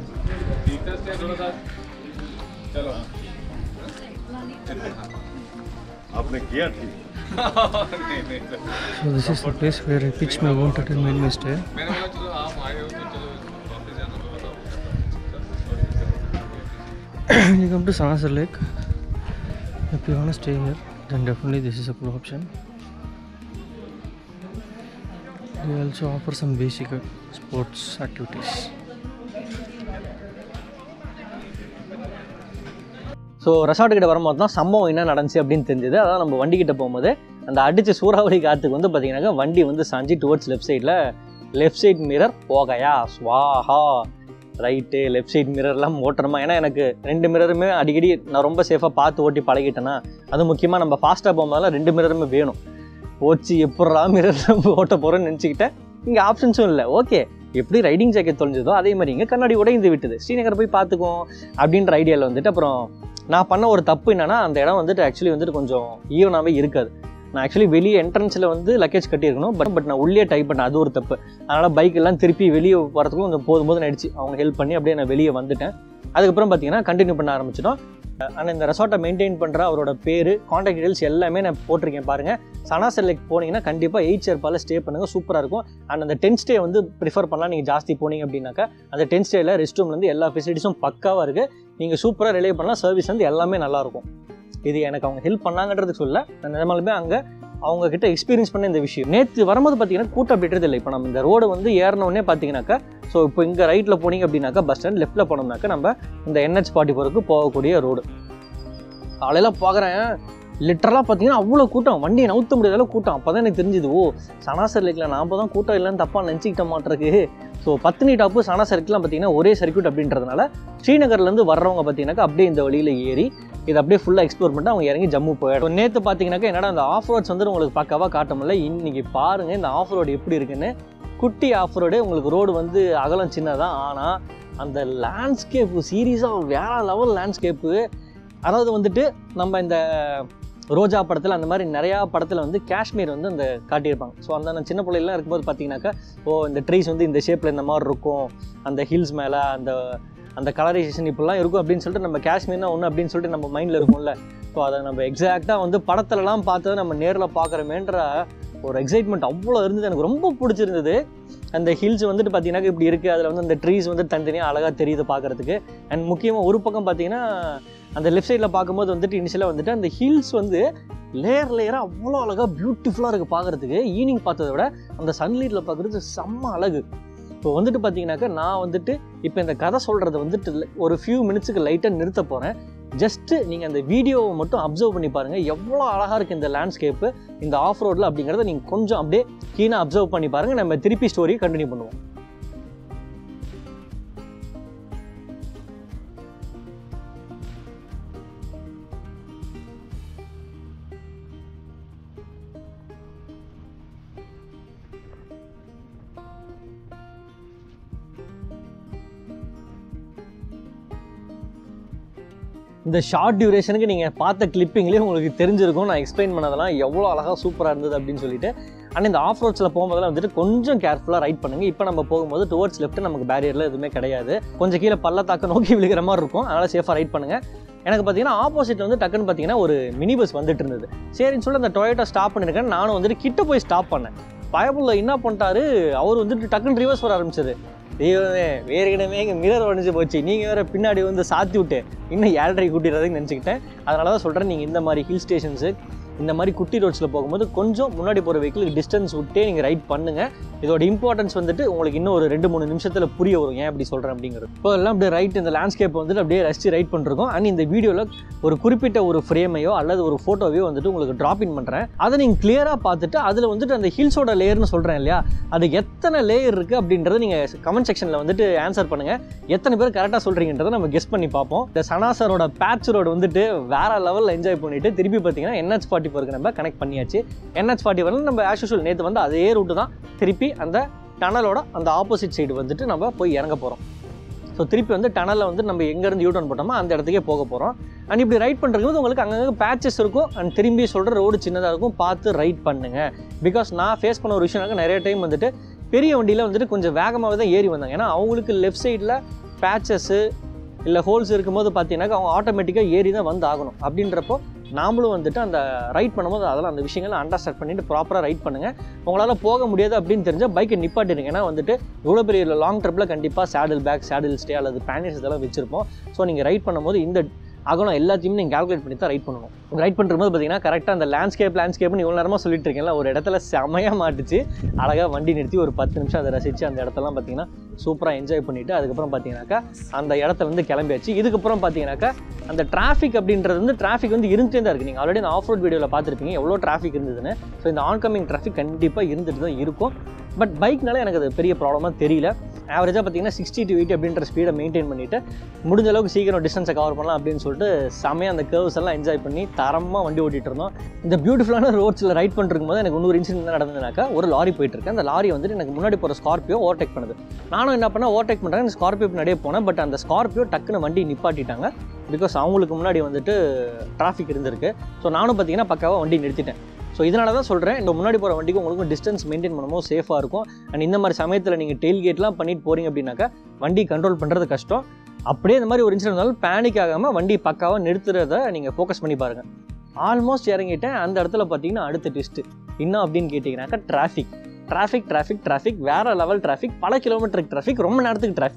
आपने किया ठीक So this is the place where I pitched my wanted and made my stay. you come to Sanasar Lake. If you want to stay here, then definitely this is a good option. They also offer some basic uh, sports activities. So resort கிட்ட வரும்போது தான் சம்பவம் என்ன நடந்துச்சு அப்படின்னு தெரிஞ்சது அதான் நம்ம வண்டி கிட்ட போகும்போது அந்த அடிச்ச சூறாவளி காற்றுக்கு வந்து பார்த்தீங்கன்னாக்கா வண்டி வந்து சாஞ்சி டுவர்ட்ஸ் லெஃப்ட் சைடில் லெஃப்ட் சைட் மிரர் போகையா ஸ்வாஹா ரைட்டு லெஃப்ட் சைட் மிரர்லாம் ஓட்டணுமா ஏன்னா எனக்கு ரெண்டு மிரருமே அடிக்கடி நான் ரொம்ப சேஃபாக பார்த்து ஓட்டி பழகிட்டேன்னா அது முக்கியமாக நம்ம ஃபாஸ்ட்டாக போகும்போதெல்லாம் ரெண்டு மிரருமே வேணும் போச்சு எப்படா மிரர் ஓட்ட போகிறோன்னு நினச்சிக்கிட்டேன் இங்கே ஆப்ஷன்ஸும் இல்லை ஓகே எப்படி ரைடிங் ஜாக்கெட் தொலைஞ்சதோ அதே மாதிரி இங்கே கண்ணாடி உடைந்து விட்டுது ஸ்ரீநகர் போய் பார்த்துக்குவோம் அப்படின்ற ஐடியாவில் வந்துட்டு அப்புறம் நான் பண்ண ஒரு தப்பு என்னன்னா அந்த இடம் வந்துட்டு ஆக்சுவலி வந்துட்டு கொஞ்சம் ஈவனாகவே இருக்காது நான் ஆக்சுவலி வெளியே என்ட்ரன்ஸில் வந்து லக்கேஜ் கட்டியிருக்கணும் பட் பட் நான் உள்ளே டைப் பண்ணேன் அது ஒரு தப்பு அதனால் பைக் எல்லாம் திருப்பி வெளியே வரதுக்கும் கொஞ்சம் போதும் போதும் ஆயிடுச்சு அவங்க ஹெல்ப் பண்ணி அப்படியே நான் வெளியே வந்துட்டேன் அதுக்கப்புறம் பார்த்தீங்கன்னா கண்டினியூ பண்ண ஆரம்பிச்சிட்டோம் ஆனால் இந்த ரெசார்ட்டை மெயின்டைன் பண்ணுற அவரோட பேர் காண்டாக்ட் டீடைல்ஸ் எல்லாமே நான் போட்டிருக்கேன் பாருங்கள் சனாசர் லேக் போனீங்கன்னா கண்டிப்பாக எயிட் சேர்ப்பால் ஸ்டே பண்ணுங்கள் சூப்பராக இருக்கும் அண்ட் அந்த டென்ட் ஸ்டே வந்து ப்ரிஃபர் பண்ணலாம் நீங்கள் ஜாஸ்தி போனீங்க அப்படின்னாக்கா அந்த டென்ட் ஸ்டேயில் ரெஸ்ட் ரூம்லேருந்து எல்லா ஃபெசிலிட்டிஸும் பக்காவாக இருக்குது நீங்கள் சூப்பராக ரிலே பண்ணலாம் சர்வீஸ் வந்து எல்லாமே நல்லாயிருக்கும் இது எனக்கு அவங்க ஹெல்ப் பண்ணாங்கன்றது சொல்ல நான் நிஜமாலுமே அங்கே அவங்க கிட்ட எக்ஸ்பீரியன்ஸ் பண்ண இந்த விஷயம் நேற்று வரும்போது பார்த்தீங்கன்னா கூட்டம் அப்படின்றது இல்லை இப்போ நம்ம இந்த ரோடு வந்து ஏறினோடனே பார்த்தீங்கன்னாக்கா ஸோ இப்போ இங்கே ரைட்டில் போனீங்க அப்படின்னாக்கா பஸ் ஸ்டாண்ட் லெஃப்ட்டில் போனோம்னாக்கா நம்ம இந்த என்ஹெச் ஃபார்ட்டி ஃபோருக்கு போகக்கூடிய ரோடு காலையில் பார்க்குறேன் லிட்டரலாக பார்த்தீங்கன்னா அவ்வளோ கூட்டம் வண்டியை நவுத்த முடியாத அளவுக்கு கூட்டம் அப்போ தான் எனக்கு தெரிஞ்சுது ஓ சனாசர் லேக்கில் நாம் தான் கூட்டம் இல்லைன்னு தப்பாக நினச்சிக்கிட்ட மாட்டிருக்கு ஸோ பத்தினி டாப்பு சனாசர் லேக்லாம் பார்த்தீங்கன்னா ஒரே சர்க்யூட் அப்படின்றதுனால ஸ்ரீநகர்லேருந்து வர்றவங்க பார்த்தீங்கன்னாக்கா அப்படியே இந்த வழியில் ஏறி இது அப்படியே ஃபுல்லாக எக்ஸ்ப்ளோர் பண்ணிட்டு அவங்க இறங்கி ஜம்மு போயிடும் நேற்று பார்த்தீங்கன்னாக்கா என்னடா அந்த ஆஃப் ரோட்ஸ் வந்து உங்களுக்கு பக்காவாக காட்ட முடியல இன்னைக்கு பாருங்கள் இந்த ஆஃப் ரோடு எப்படி இருக்குன்னு குட்டி ஆஃப் ரோடு உங்களுக்கு ரோடு வந்து அகலம் சின்னதான் ஆனால் அந்த லேண்ட்ஸ்கேப்பு சீரியஸாக வேற லெவல் லேண்ட்ஸ்கேப்பு அதாவது வந்துட்டு நம்ம இந்த ரோஜா படத்தில் அந்த மாதிரி நிறையா படத்தில் வந்து காஷ்மீர் வந்து அந்த காட்டியிருப்பாங்க ஸோ அந்த நான் சின்ன பிள்ளைலாம் இருக்கும்போது பார்த்தீங்கன்னாக்கா ஓ இந்த ட்ரீஸ் வந்து இந்த ஷேப்பில் இந்த மாதிரி இருக்கும் அந்த ஹில்ஸ் மேலே அந்த அந்த கலரைசேஷன் இப்படிலாம் இருக்கும் அப்படின்னு சொல்லிட்டு நம்ம காஷ்மீர்னா ஒன்று அப்படின்னு சொல்லிட்டு நம்ம மைண்டில் இருக்கும்ல ஸோ அதை நம்ம எக்ஸாக்டாக வந்து படத்துலலாம் பார்த்தது நம்ம நேரில் பார்க்குறோமேன்ற ஒரு எக்ஸைட்மெண்ட் அவ்வளோ இருந்தது எனக்கு ரொம்ப பிடிச்சிருந்தது அந்த ஹில்ஸ் வந்துட்டு பார்த்தீங்கன்னா இப்படி இருக்குது அதில் வந்து அந்த ட்ரீஸ் வந்து தனித்தனியாக அழகாக தெரியுது பார்க்குறதுக்கு அண்ட் முக்கியமாக ஒரு பக்கம் பார்த்தீங்கன்னா அந்த லெஃப்ட் சைடில் பார்க்கும்போது வந்துட்டு இனிஷியலாக வந்துட்டு அந்த ஹில்ஸ் வந்து லேயர் லேயராக அவ்வளோ அழகாக பியூட்டிஃபுல்லாக இருக்குது பார்க்குறதுக்கு ஈவினிங் பார்த்ததை விட அந்த சன்லைட்டில் பார்க்குறது செம்ம அழகு இப்போ வந்துட்டு பார்த்தீங்கன்னாக்கா நான் வந்துட்டு இப்போ இந்த கதை சொல்கிறத வந்துட்டு ஒரு ஃபியூ மினிட்ஸுக்கு லைட்டாக நிறுத்த போகிறேன் ஜஸ்ட்டு நீங்கள் அந்த வீடியோவை மட்டும் அப்சர்வ் பண்ணி பாருங்கள் எவ்வளோ அழகாக இருக்குது இந்த லேண்ட்ஸ்கேப்பு இந்த ஆஃப் ரோடில் அப்படிங்கிறத நீங்கள் கொஞ்சம் அப்படியே கீனாக அப்சர்வ் பண்ணி பாருங்கள் நம்ம திருப்பி ஸ்டோரி கண்டினியூ பண்ணுவோம் இந்த ஷார்ட் டியூரேஷனுக்கு நீங்கள் பார்த்த கிளிப்பிங்லேயே உங்களுக்கு தெரிஞ்சிருக்கும் நான் எக்ஸ்பிளைன் பண்ணதெல்லாம் எவ்வளோ அழகாக சூப்பராக இருந்தது அப்படின்னு சொல்லிட்டு ஆனால் இந்த ஆஃப் ரோட்ஸில் போகும்போதெல்லாம் வந்துட்டு கொஞ்சம் கேர்ஃபுல்லாக ரைட் பண்ணுங்கள் இப்போ நம்ம போகும்போது டுவர்ட்ஸ் லெஃப்ட் நமக்கு பேரியரில் எதுவுமே கிடையாது கொஞ்சம் கீழே பள்ளத்தாக்க நோக்கி விழுகிற மாதிரி இருக்கும் அதனால் சேஃபாக ரைட் பண்ணுங்கள் எனக்கு பார்த்தீங்கன்னா ஆப்போசிட் வந்து டக்குன்னு பார்த்தீங்கன்னா ஒரு மினி பஸ் வந்துட்டு இருந்தது சரின்னு சொல்லி அந்த டொயோட்டா ஸ்டாப் பண்ணியிருக்கேன் நானும் வந்துட்டு கிட்ட போய் ஸ்டாப் பண்ணேன் பயபுள்ள என்ன பண்ணிட்டாரு அவர் வந்துட்டு டக்குன்னு ரிவர்ஸ் வர ஆரம்பிச்சது தெய்வமே வேறு இடமே எங்கள் மிரர் உடஞ்சி போச்சு நீங்கள் வேறு பின்னாடி வந்து சாத்தி விட்டு இன்னும் ஏழரை கூட்டிடுறதுன்னு நினச்சிக்கிட்டேன் அதனால தான் சொல்கிறேன் நீங்கள் இந்த மாதிரி ஹில் ஸ்டேஷன்ஸு இந்த மாதிரி குட்டி ரோட்ஸில் போகும்போது கொஞ்சம் முன்னாடி போகிற வெஹிக்கிளுக்கு டிஸ்டன்ஸ் விட்டே நீங்கள் ரைட் பண்ணுங்கள் இதோட இம்பார்ட்டன்ஸ் வந்துட்டு உங்களுக்கு இன்னும் ஒரு ரெண்டு மூணு நிமிஷத்தில் புரிய வரும் ஏன் அப்படி சொல்கிறேன் அப்படிங்கிறது இப்போ எல்லாம் அப்படியே ரைட் இந்த லேண்ட்ஸ்கேப் வந்துட்டு அப்படியே ரசிச்சு ரைட் பண்ணிருக்கோம் அண்ட் இந்த வீடியோவில் ஒரு குறிப்பிட்ட ஒரு ஃப்ரேமையோ அல்லது ஒரு ஃபோட்டோவையோ வந்துட்டு உங்களுக்கு ட்ராப் இன் பண்ணுறேன் அதை நீங்கள் கிளியராக பார்த்துட்டு அதில் வந்துட்டு அந்த ஹில்ஸோட லேயர்னு சொல்கிறேன் இல்லையா அது எத்தனை லேயர் இருக்குது அப்படின்றத நீங்கள் கமெண்ட் செக்ஷனில் வந்துட்டு ஆன்சர் பண்ணுங்கள் எத்தனை பேர் கரெக்டாக சொல்கிறீங்கன்றதை நம்ம கெஸ் பண்ணி பார்ப்போம் இந்த சனாசரோட பேட்ச் ரோடு வந்துட்டு வேற லெவலில் என்ஜாய் பண்ணிட்டு திருப்பி பார்த்தீங்கன்னா என்ஹெச் ஃபார்ட்டி ஃபோருக்கு நம்ம கனெக்ட் பண்ணியாச்சு என்ஹெச் ஃபார்ட்டி ஃபோரில் நம்ம ஆஸ் யூஷுவல் நேற்று வந்து அதே ரூட்டு தான் திருப்பி அந்த டனலோட அந்த ஆப்போசிட் சைடு வந்துட்டு நம்ம போய் இறங்க போகிறோம் ஸோ திருப்பி வந்து டனலில் வந்து நம்ம எங்கேருந்து யூட்டர்ன் போட்டோமோ அந்த இடத்துக்கே போக போகிறோம் அண்ட் இப்படி ரைட் பண்ணுறது உங்களுக்கு அங்கங்கே பேச்சஸ் இருக்கும் அண்ட் திரும்பி சொல்கிற ரோடு சின்னதாக இருக்கும் பார்த்து ரைட் பண்ணுங்கள் பிகாஸ் நான் ஃபேஸ் பண்ண ஒரு விஷயம் நிறைய டைம் வந்துட்டு பெரிய வண்டியில் வந்துட்டு கொஞ்சம் வேகமாகவே தான் ஏறி வந்தாங்க ஏன்னா அவங்களுக்கு லெஃப்ட் சைடில் பேச்சஸ்ஸு இல்லை ஹோல்ஸ் இருக்கும்போது பார்த்தீங்கன்னாக்கா அவங்க ஆட்டோமேட்டிக்காக ஏறி தான் வந்து ஆகணும் அப்படின்றப்போ நாமளும் வந்துட்டு அந்த ரைட் பண்ணும்போது அதெல்லாம் அந்த விஷயங்களை அண்டர்ஸ்டாண்ட் பண்ணிட்டு ப்ராப்பராக ரைட் பண்ணுங்கள் உங்களால் போக முடியாது அப்படின்னு தெரிஞ்சால் பைக்கை நிப்பாட்டிடுங்க ஏன்னா வந்துட்டு இவ்வளோ பெரிய லாங் ட்ரிப்பில் கண்டிப்பாக சேடில் பேக் சேடில் ஸ்டே அல்லது பேனிஸ் இதெல்லாம் வச்சுருப்போம் ஸோ நீங்கள் ரைட் பண்ணும்போது இந்த அகலம் எல்லாத்தையுமே நீங்கள் கால்குலேட் பண்ணி தான் ரைட் பண்ணணும் ரைட் பண்ணும்போது பார்த்தீங்கன்னா கரெக்டாக அந்த லேண்ட்ஸ்கேப் லேண்ட்ஸ்கேப்னு இவ்வளோ நேரமாக சொல்லிட்டு இருக்கேன்ல ஒரு இடத்துல செமையாக மாட்டுச்சு அழகாக வண்டி நிறுத்தி ஒரு பத்து நிமிஷம் அதை ரசித்து அந்த இடத்தெல்லாம் பார்த்தீங்கன்னா சூப்பராக என்ஜாய் பண்ணிவிட்டு அதுக்கப்புறம் பார்த்தீங்கன்னாக்கா அந்த இடத்துல இருந்து கிளம்பியாச்சு இதுக்கப்புறம் பார்த்தீங்கன்னாக்கா அந்த டிராஃபிக் அப்படின்றது வந்து டிராஃபிக் வந்து இருந்துகிட்டே தான் இருக்குது நீங்கள் ஆல்ரெடி அந்த ஆஃப் ரோட் வீடியோவில் பார்த்துருப்பீங்க எவ்வளோ டிராஃபிக் இருந்ததுன்னு ஸோ இந்த ஆன்கமிங் டிராஃபிக் கண்டிப்பாக இருந்துட்டு தான் இருக்கும் பட் பைக்னால எனக்கு அது பெரிய ப்ராப்ளமாக தெரியல ஆவரேஜாக பார்த்தீங்கன்னா சிக்ஸ்டி டு எயிட் அப்படின்ற ஸ்பீடை மெயின்டைன் பண்ணிவிட்டு முடிஞ்ச அளவுக்கு சீக்கிரம் டிஸ்டன்ஸை கவர் பண்ணலாம் அப்படின்னு சொல்லிட்டு செமையாக அந்த கேர்வ்ஸ் எல்லாம் என்ஜாய் பண்ணி தரமாக வண்டி ஓட்டிகிட்டு இருந்தோம் இந்த பியூட்டிஃபுல்லான ரோட்ஸில் ரைட் பண்ணிருக்கும் போது எனக்கு இன்னொரு இன்சிடென்ட் என்ன நடந்ததுனாக்கா ஒரு லாரி போயிட்டு இருக்கு அந்த லாரி வந்துட்டு எனக்கு முன்னாடி போகிற ஸ்கார்பியோ ஓவர்டேக் பண்ணுது நானும் என்ன பண்ணேன் ஓவர்டேக் பண்ணுறேன் இந்த ஸ்கார்பியோ பின்னாடியே போனேன் பட் அந்த ஸ்கார்பியோ டக்குன்னு வண்டி நிப்பாட்டிட்டாங்க பிகாஸ் அவங்களுக்கு முன்னாடி வந்துட்டு டிராஃபிக் இருந்திருக்கு ஸோ நானும் பார்த்தீங்கன்னா பக்காவாக வண்டி நிறுத்திட்டேன் ஸோ இதனால தான் சொல்கிறேன் இந்த முன்னாடி போகிற வண்டிக்கு உங்களுக்கு டிஸ்டன்ஸ் மெயின்டைன் பண்ணும்போது சேஃபாக இருக்கும் அண்ட் இந்த மாதிரி சமயத்தில் நீங்கள் டெயில் கேட்லாம் பண்ணிட்டு போகிறீங்க அப்படின்னாக்கா வண்டி கண்ட்ரோல் பண்ணுறது கஷ்டம் அப்படியே இந்த மாதிரி ஒரு இன்சிடென்ட் இருந்தாலும் பேனிக் ஆகாமல் வண்டி பக்காவாக நிறுத்துறத நீங்கள் ஃபோக்கஸ் பண்ணி பாருங்கள் ஆல்மோஸ்ட் இறங்கிட்டேன் அந்த இடத்துல பார்த்தீங்கன்னா அடுத்த டெஸ்ட்டு என்ன அப்படின்னு கேட்டிங்கனாக்கா டிராஃபிக் டிராஃபிக் டிராஃபிக் டிராஃபிக் வேறு லெவல் டிராஃபிக் பல கிலோமீட்டருக்கு டிராஃபிக் ரொம்ப நேரத்துக்கு டிராஃபிக்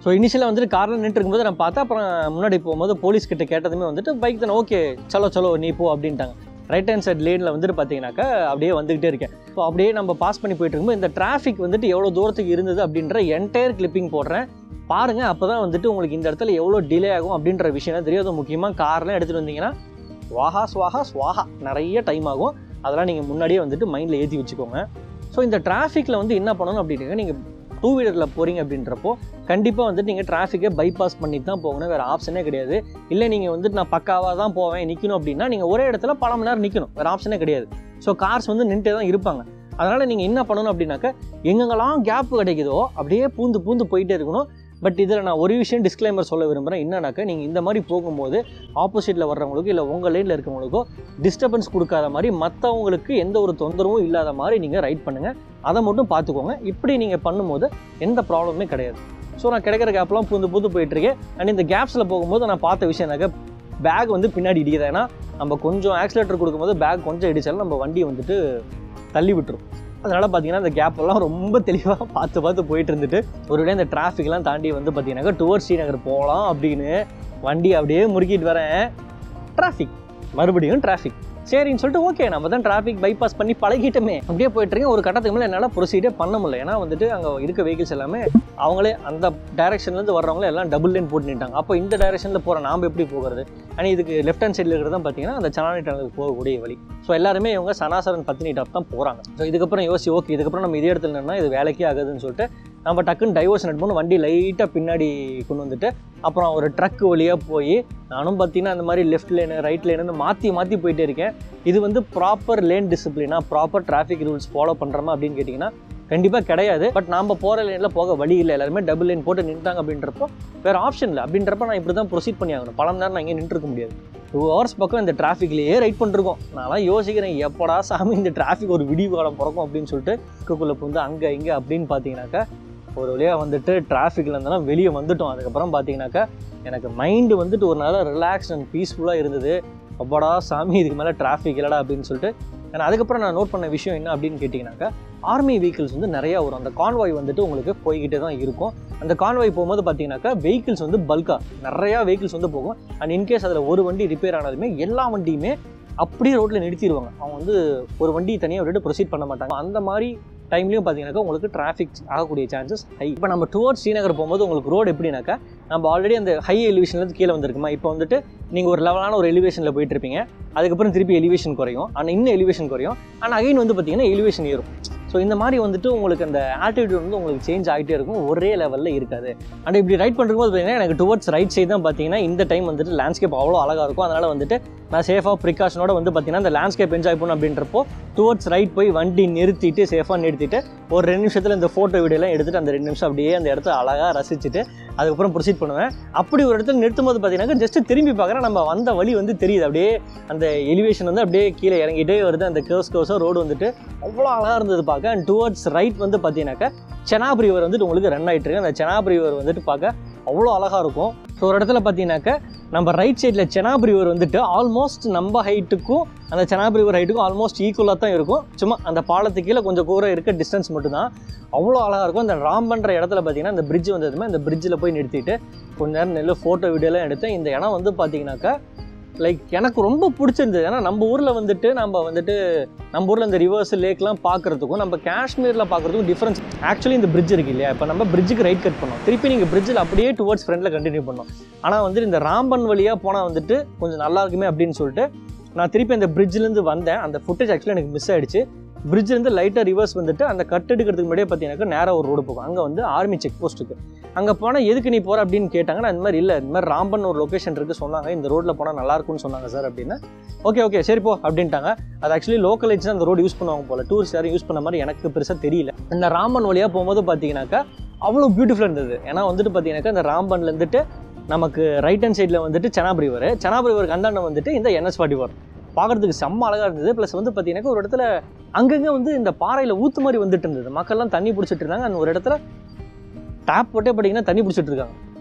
ஸோ இனிஷியலாக வந்துட்டு காரில் நின்று இருக்கும்போது நான் பார்த்தா அப்புறம் முன்னாடி போகும்போது போலீஸ் கிட்ட கேட்டதுமே வந்துட்டு பைக் தானே ஓகே சலோ சலோ நீ போ அப்படின்ட்டாங்க ரைட் ஹேண்ட் சைட் லேனில் வந்துட்டு பார்த்தீங்கன்னாக்கா அப்படியே வந்துகிட்டே இருக்கேன் ஸோ அப்படியே நம்ம பாஸ் பண்ணி போயிட்டு இருக்கும்போது இந்த டிராஃபிக் வந்துட்டு எவ்வளோ தூரத்துக்கு இருந்தது அப்படின்ற என்டையர் கிளிப்பிங் போடுறேன் பாருங்க அப்போ தான் வந்துட்டு உங்களுக்கு இந்த இடத்துல எவ்வளோ டிலே ஆகும் அப்படின்ற விஷயம் தெரியும் அது முக்கியமாக கார்லாம் எடுத்துகிட்டு வந்தீங்கன்னா ஸ்வாஹா ஸ்வாஹா ஸ்வாஹா நிறைய டைம் ஆகும் அதெல்லாம் நீங்கள் முன்னாடியே வந்துட்டு மைண்டில் ஏற்றி வச்சுக்கோங்க ஸோ இந்த டிராஃபிக்கில் வந்து என்ன பண்ணணும் அப்படின்னா நீங்கள் டூ வீலரில் போகிறீங்க அப்படின்றப்போ கண்டிப்பாக வந்துட்டு நீங்கள் டிராஃபிக்கை பைபாஸ் பண்ணிட்டு தான் போகணும் வேறு ஆப்ஷனே கிடையாது இல்லை நீங்கள் வந்துட்டு நான் பக்காவாக தான் போவேன் நிற்கணும் அப்படின்னா நீங்கள் ஒரே இடத்துல பல மணி நேரம் நிற்கணும் வேறு ஆப்ஷனே கிடையாது ஸோ கார்ஸ் வந்து நின்றுட்டே தான் இருப்பாங்க அதனால் நீங்கள் என்ன பண்ணணும் அப்படின்னாக்க எங்கெங்கெல்லாம் கேப் கிடைக்குதோ அப்படியே பூந்து பூந்து போயிட்டே இருக்கணும் பட் இதில் நான் ஒரு விஷயம் டிஸ்க்ளைமர் சொல்ல விரும்புகிறேன் என்னன்னாக்கா நீங்கள் இந்த மாதிரி போகும்போது ஆப்போசிட்டில் வர்றவங்களுக்கோ இல்லை உங்கள் லைனில் இருக்கவங்களுக்கோ டிஸ்டர்பன்ஸ் கொடுக்காத மாதிரி மற்றவங்களுக்கு எந்த ஒரு தொந்தரவும் இல்லாத மாதிரி நீங்கள் ரைட் பண்ணுங்கள் அதை மட்டும் பார்த்துக்கோங்க இப்படி நீங்கள் பண்ணும்போது எந்த ப்ராப்ளமே கிடையாது ஸோ நான் கிடைக்கிற கேப்லாம் பூந்து பூந்து போயிட்டுருக்கேன் அண்ட் இந்த கேப்ஸில் போகும்போது நான் பார்த்த விஷயம்னாக்க பேக் வந்து பின்னாடி இடிக்குது ஏன்னா நம்ம கொஞ்சம் ஆக்சிலேட்டர் கொடுக்கும்போது பேக் கொஞ்சம் இடிச்சாலும் நம்ம வண்டியை வந்துட்டு தள்ளி விட்டுரும் அதனால் பார்த்தீங்கன்னா இந்த கேப் எல்லாம் ரொம்ப தெளிவாக பார்த்து பார்த்து போயிட்டு இருந்துட்டு ஒருவேளை இந்த டிராஃபிக்லாம் தாண்டி வந்து பார்த்தீங்கன்னாக்கா டுவர்ட் ஸ்ரீநகர் போகலாம் அப்படின்னு வண்டி அப்படியே முறுக்கிட்டு வரேன் டிராஃபிக் மறுபடியும் டிராஃபிக் சரின்னு சொல்லிட்டு ஓகே நம்ம தான் டிராஃபிக் பைபாஸ் பண்ணி பழகிட்டோமே அப்படியே போயிட்டு இருக்கேன் ஒரு கட்டத்துக்கு மேலே என்னால் ப்ரொசீடே பண்ண முடியல ஏன்னா வந்துட்டு அங்கே இருக்க வெஹிக்கிள்ஸ் எல்லாமே அவங்களே அந்த டைரக்ஷன்லேருந்து வர்றவங்களே எல்லாம் டபுள் லைன் போட்டு நிட்டாங்க அப்போ இந்த டைரக்ஷனில் போகிற நாம் எப்படி போகிறது ஆனால் இதுக்கு லெஃப்ட் ஹேண்ட் சைடில் இருக்கிறது தான் பார்த்தீங்கன்னா அந்த சனானி டனலுக்கு போகக்கூடிய வழி ஸோ எல்லாருமே இவங்க சனாசரன் பத்தினி டாப் தான் போகிறாங்க ஸோ இதுக்கப்புறம் யோசி ஓகே இதுக்கப்புறம் நம்ம இதே இடத்துல நின்னா இது வேலைக்கே ஆகுதுன்னு சொல்லிட்டு நம்ம டக்குன்னு டைவர்ஷன் எடுப்போம் வண்டி லைட்டாக பின்னாடி கொண்டு வந்துட்டு அப்புறம் ஒரு ட்ரக் வழியாக போய் நானும் பார்த்தீங்கன்னா அந்த மாதிரி லெஃப்ட் லேனு ரைட் லேனு மாற்றி மாற்றி போயிட்டே இருக்கேன் இது வந்து ப்ராப்பர் லேன் டிசிப்ளினா ப்ராப்பர் டிராஃபிக் ரூல்ஸ் ஃபாலோ பண்ணுறோமா அப்படின்னு கேட்டிங்கன்னா கண்டிப்பாக கிடையாது பட் நம்ம போகிற லேனில் போக வழி இல்லை எல்லாருமே டபுள் லைன் போட்டு நின்றாங்க அப்படின்றப்போ வேறு ஆப்ஷன் இல்லை அப்படின்றப்ப நான் இப்படி தான் ப்ரொசீட் பண்ணி ஆகணும் பல நேரம் நான் இங்கே நின்றுருக்க முடியாது டூ ஹவர்ஸ் பக்கம் இந்த டிராஃபிக்லேயே ரைட் பண்ணிருக்கோம் நான்லாம் யோசிக்கிறேன் எப்படா சாமி இந்த டிராஃபிக் ஒரு விடிவு காலம் பிறக்கும் அப்படின்னு சொல்லிட்டு குக்குள்ளே வந்து அங்கே இங்கே அப்படின்னு பார்த்தீங்கன்னாக்கா ஒரு வழியாக வந்துட்டு டிராஃபிக்கில் இருந்தெல்லாம் வெளியே வந்துட்டோம் அதுக்கப்புறம் பார்த்தீங்கன்னாக்கா எனக்கு மைண்டு வந்துட்டு ஒரு நாள் ரிலாக்ஸ் அண்ட் பீஸ்ஃபுல்லாக இருந்தது அப்பாடா சாமி இதுக்கு மேலே டிராஃபிக் இல்லடா அப்படின்னு சொல்லிட்டு ஏன்னா அதுக்கப்புறம் நான் நோட் பண்ண விஷயம் என்ன அப்படின்னு கேட்டிங்கனாக்கா ஆர்மி வெஹிக்கிள்ஸ் வந்து நிறையா வரும் அந்த கான்வாய் வந்துட்டு உங்களுக்கு போய்கிட்டே தான் இருக்கும் அந்த கான்வாய் போகும்போது பார்த்தீங்கன்னாக்கா வெஹிக்கிள்ஸ் வந்து பல்காக நிறையா வெஹிக்கிள்ஸ் வந்து போகும் அண்ட் இன்கேஸ் அதில் ஒரு வண்டி ரிப்பேர் ஆனதுமே எல்லா வண்டியுமே அப்படியே ரோட்டில் நிறுத்திடுவாங்க அவங்க வந்து ஒரு வண்டி தனியாக விட்டுட்டு ப்ரொசீட் பண்ண மாட்டாங்க அந்த மாதிரி டைம்லையும் பார்த்தீங்கன்னாக்கா உங்களுக்கு டிராஃபிக் ஆகக்கூடிய சான்சஸ் ஹை இப்போ நம்ம டுவர்ட்ஸ் ஸ்ரீநகர் போகும்போது உங்களுக்கு ரோடு எப்படின்னாக்கா நம்ம ஆல்ரெடி அந்த ஹை எலிவேஷன்லேருந்து கீழே வந்திருக்குமா இப்போ வந்துட்டு நீங்கள் ஒரு லெவலான ஒரு எலிவேஷனில் போயிட்டு இருப்பீங்க அதுக்கப்புறம் திருப்பி எலிவேஷன் குறையும் ஆனால் இன்னும் எலிவேஷன் குறையும் ஆனால் அகைன் வந்து பார்த்தீங்கன்னா எலிவேஷன் ஏறும் ஸோ இந்த மாதிரி வந்துட்டு உங்களுக்கு அந்த ஆட்டிடியூட் வந்து உங்களுக்கு சேஞ்ச் ஆகிட்டே இருக்கும் ஒரே லெவலில் இருக்காது அண்ட் இப்படி ரைட் பண்ணும்போது பார்த்தீங்கன்னா எனக்கு டுவர்ட்ஸ் ரைட் சைடு தான் பார்த்தீங்கன்னா இந்த டைம் வந்துட்டு லேண்ட்ஸ்கேப் அவ்வளோ அழகாக இருக்கும் அதனால் வந்துட்டு நான் சேஃபாக ப்ரிகாஷனோட வந்து பார்த்தீங்கன்னா அந்த லேண்ட்ஸ்கேப் என்ஜாய் பண்ணணும் அப்படின்றப்போ டுவர்ட்ஸ் ரைட் போய் வண்டி நிறுத்திட்டு சேஃபாக நிறுத்திட்டு ஒரு ரெண்டு நிமிஷத்தில் இந்த ஃபோட்டோ வீடியோலாம் எடுத்துகிட்டு அந்த ரெண்டு நிமிஷம் அப்படியே அந்த இடத்த அழகாக ரசிச்சுட்டு அதுக்கப்புறம் ப்ரொசீட் பண்ணுவேன் அப்படி ஒரு இடத்துல நிறுத்தும் போது பார்த்தீங்கன்னா ஜஸ்ட் திரும்பி பார்க்குறேன் நம்ம வந்த வழி வந்து தெரியுது அப்படியே அந்த எலிவேஷன் வந்து அப்படியே கீழே இறங்கிட்டே வருது அந்த கேர்ஸ் கேர்ஸாக ரோடு வந்துட்டு அவ்வளோ அழகாக இருந்தது பார்க்க அண்ட் டுவர்ட்ஸ் ரைட் வந்து பார்த்தீங்கன்னாக்கா செனாப் ரிவர் வந்துட்டு உங்களுக்கு ரன் ஆகிட்டு இருக்கு அந்த செனாப் ரிவர் வந்துட்டு பார்க்க அவ்வளோ அழகாக இருக்கும் ஸோ ஒரு இடத்துல பார்த்தீங்கன்னாக்கா நம்ம ரைட் சைடில் செனாப் ரிவர் வந்துட்டு ஆல்மோஸ்ட் நம்ம ஹைட்டுக்கும் அந்த செனாப் ரிவர் ஹைட்டுக்கும் ஆல்மோஸ்ட் ஈக்குவலாக தான் இருக்கும் சும்மா அந்த பாலத்துக்கு கீழே கொஞ்சம் கூட இருக்க டிஸ்டன்ஸ் மட்டும்தான் அவ்வளோ அழகாக இருக்கும் அந்த ராம்பன்ற இடத்துல பார்த்தீங்கன்னா அந்த பிரிட்ஜ் வந்ததுமே அந்த பிரிட்ஜில் போய் நிறுத்திட்டு கொஞ்ச நேரம் நெல் ஃபோட்டோ வீடியோலாம் எடுத்தேன் இந்த இடம் வந்து பார்த்தீங்கன்னாக்கா லைக் எனக்கு ரொம்ப பிடிச்சிருந்தது ஏன்னா நம்ம ஊரில் வந்துட்டு நம்ம வந்துட்டு நம்ம ஊரில் இந்த ரிவர்ஸ் லேக்லாம் பார்க்குறதுக்கும் நம்ம காஷ்மீரில் பார்க்குறதுக்கும் டிஃப்ரென்ஸ் ஆக்சுவலி இந்த பிரிட்ஜ் இருக்கு இல்லையா இப்போ நம்ம பிரிட்ஜுக்கு ரைட் கட் பண்ணோம் திருப்பி நீங்கள் பிரிட்ஜில் அப்படியே டுவர்ட்ஸ் ஃப்ரண்ட்டில் கண்டினியூ பண்ணோம் ஆனால் வந்துட்டு இந்த ராம்பன் வழியாக போனால் வந்துட்டு கொஞ்சம் நல்லா இருக்குமே அப்படின்னு சொல்லிட்டு நான் திருப்பி அந்த பிரிட்ஜ்லேருந்து வந்தேன் அந்த ஃபுட்டேஜ் ஆக்சுவலி எனக்கு மிஸ் ஆயிடுச்சு பிரிட்ஜ்லேருந்து லைட்டாக ரிவர்ஸ் வந்துட்டு அந்த கட் எடுக்கிறதுக்கு முன்னாடியே பார்த்தீங்கன்னா நேராக ஒரு ரோடு போகும் அங்கே வந்து ஆர்மி செக் போஸ்ட் இருக்குது அங்கே போனால் எதுக்கு நீ போகிற அப்படின்னு கேட்டாங்க நான் இந்த மாதிரி இல்லை இந்த மாதிரி ராம்பன் ஒரு லொக்கேஷன் இருக்குது சொன்னாங்க இந்த ரோட்டில் போனால் நல்லா இருக்கும்னு சொன்னாங்க சார் அப்படின்னு ஓகே ஓகே சரி போ அப்படின்ட்டாங்க அது ஆக்சுவலி லோக்கலைட்ஸ் அந்த ரோடு யூஸ் பண்ணுவாங்க போல டூரிஸ்ட் யாரும் யூஸ் பண்ண மாதிரி எனக்கு பெருசாக தெரியல இந்த ராம்பன் வழியாக போகும்போது பார்த்தீங்கன்னாக்கா அவ்வளோ பியூட்டிஃபுல்லாக இருந்தது ஏன்னா வந்துட்டு பார்த்தீங்கன்னாக்கா இந்த ராம்பன்ல இருந்துட்டு நமக்கு ரைட் ஹேண்ட் சைடில் வந்துட்டு செனாப் ரிவர் செனாப் ரிவருக்கு அந்தாண்ட வந்துட்டு இந்த என்எஸ் ஃபார்ட்டி ஃபோர் பார்க்குறதுக்கு செம்ம அழகாக இருந்தது ப்ளஸ் வந்து பார்த்தீங்கன்னா ஒரு இடத்துல அங்கங்கே வந்து இந்த பாறையில் ஊத்து மாதிரி வந்துட்டு இருந்தது மக்கள்லாம் தண்ணி பிடிச்சிட்டு இருந்தாங்க அந்த ஒரு இடத்துல டேப் போட்டே பார்த்தீங்கன்னா தண்ணி பிடிச்சிட்டு இருக்காங்க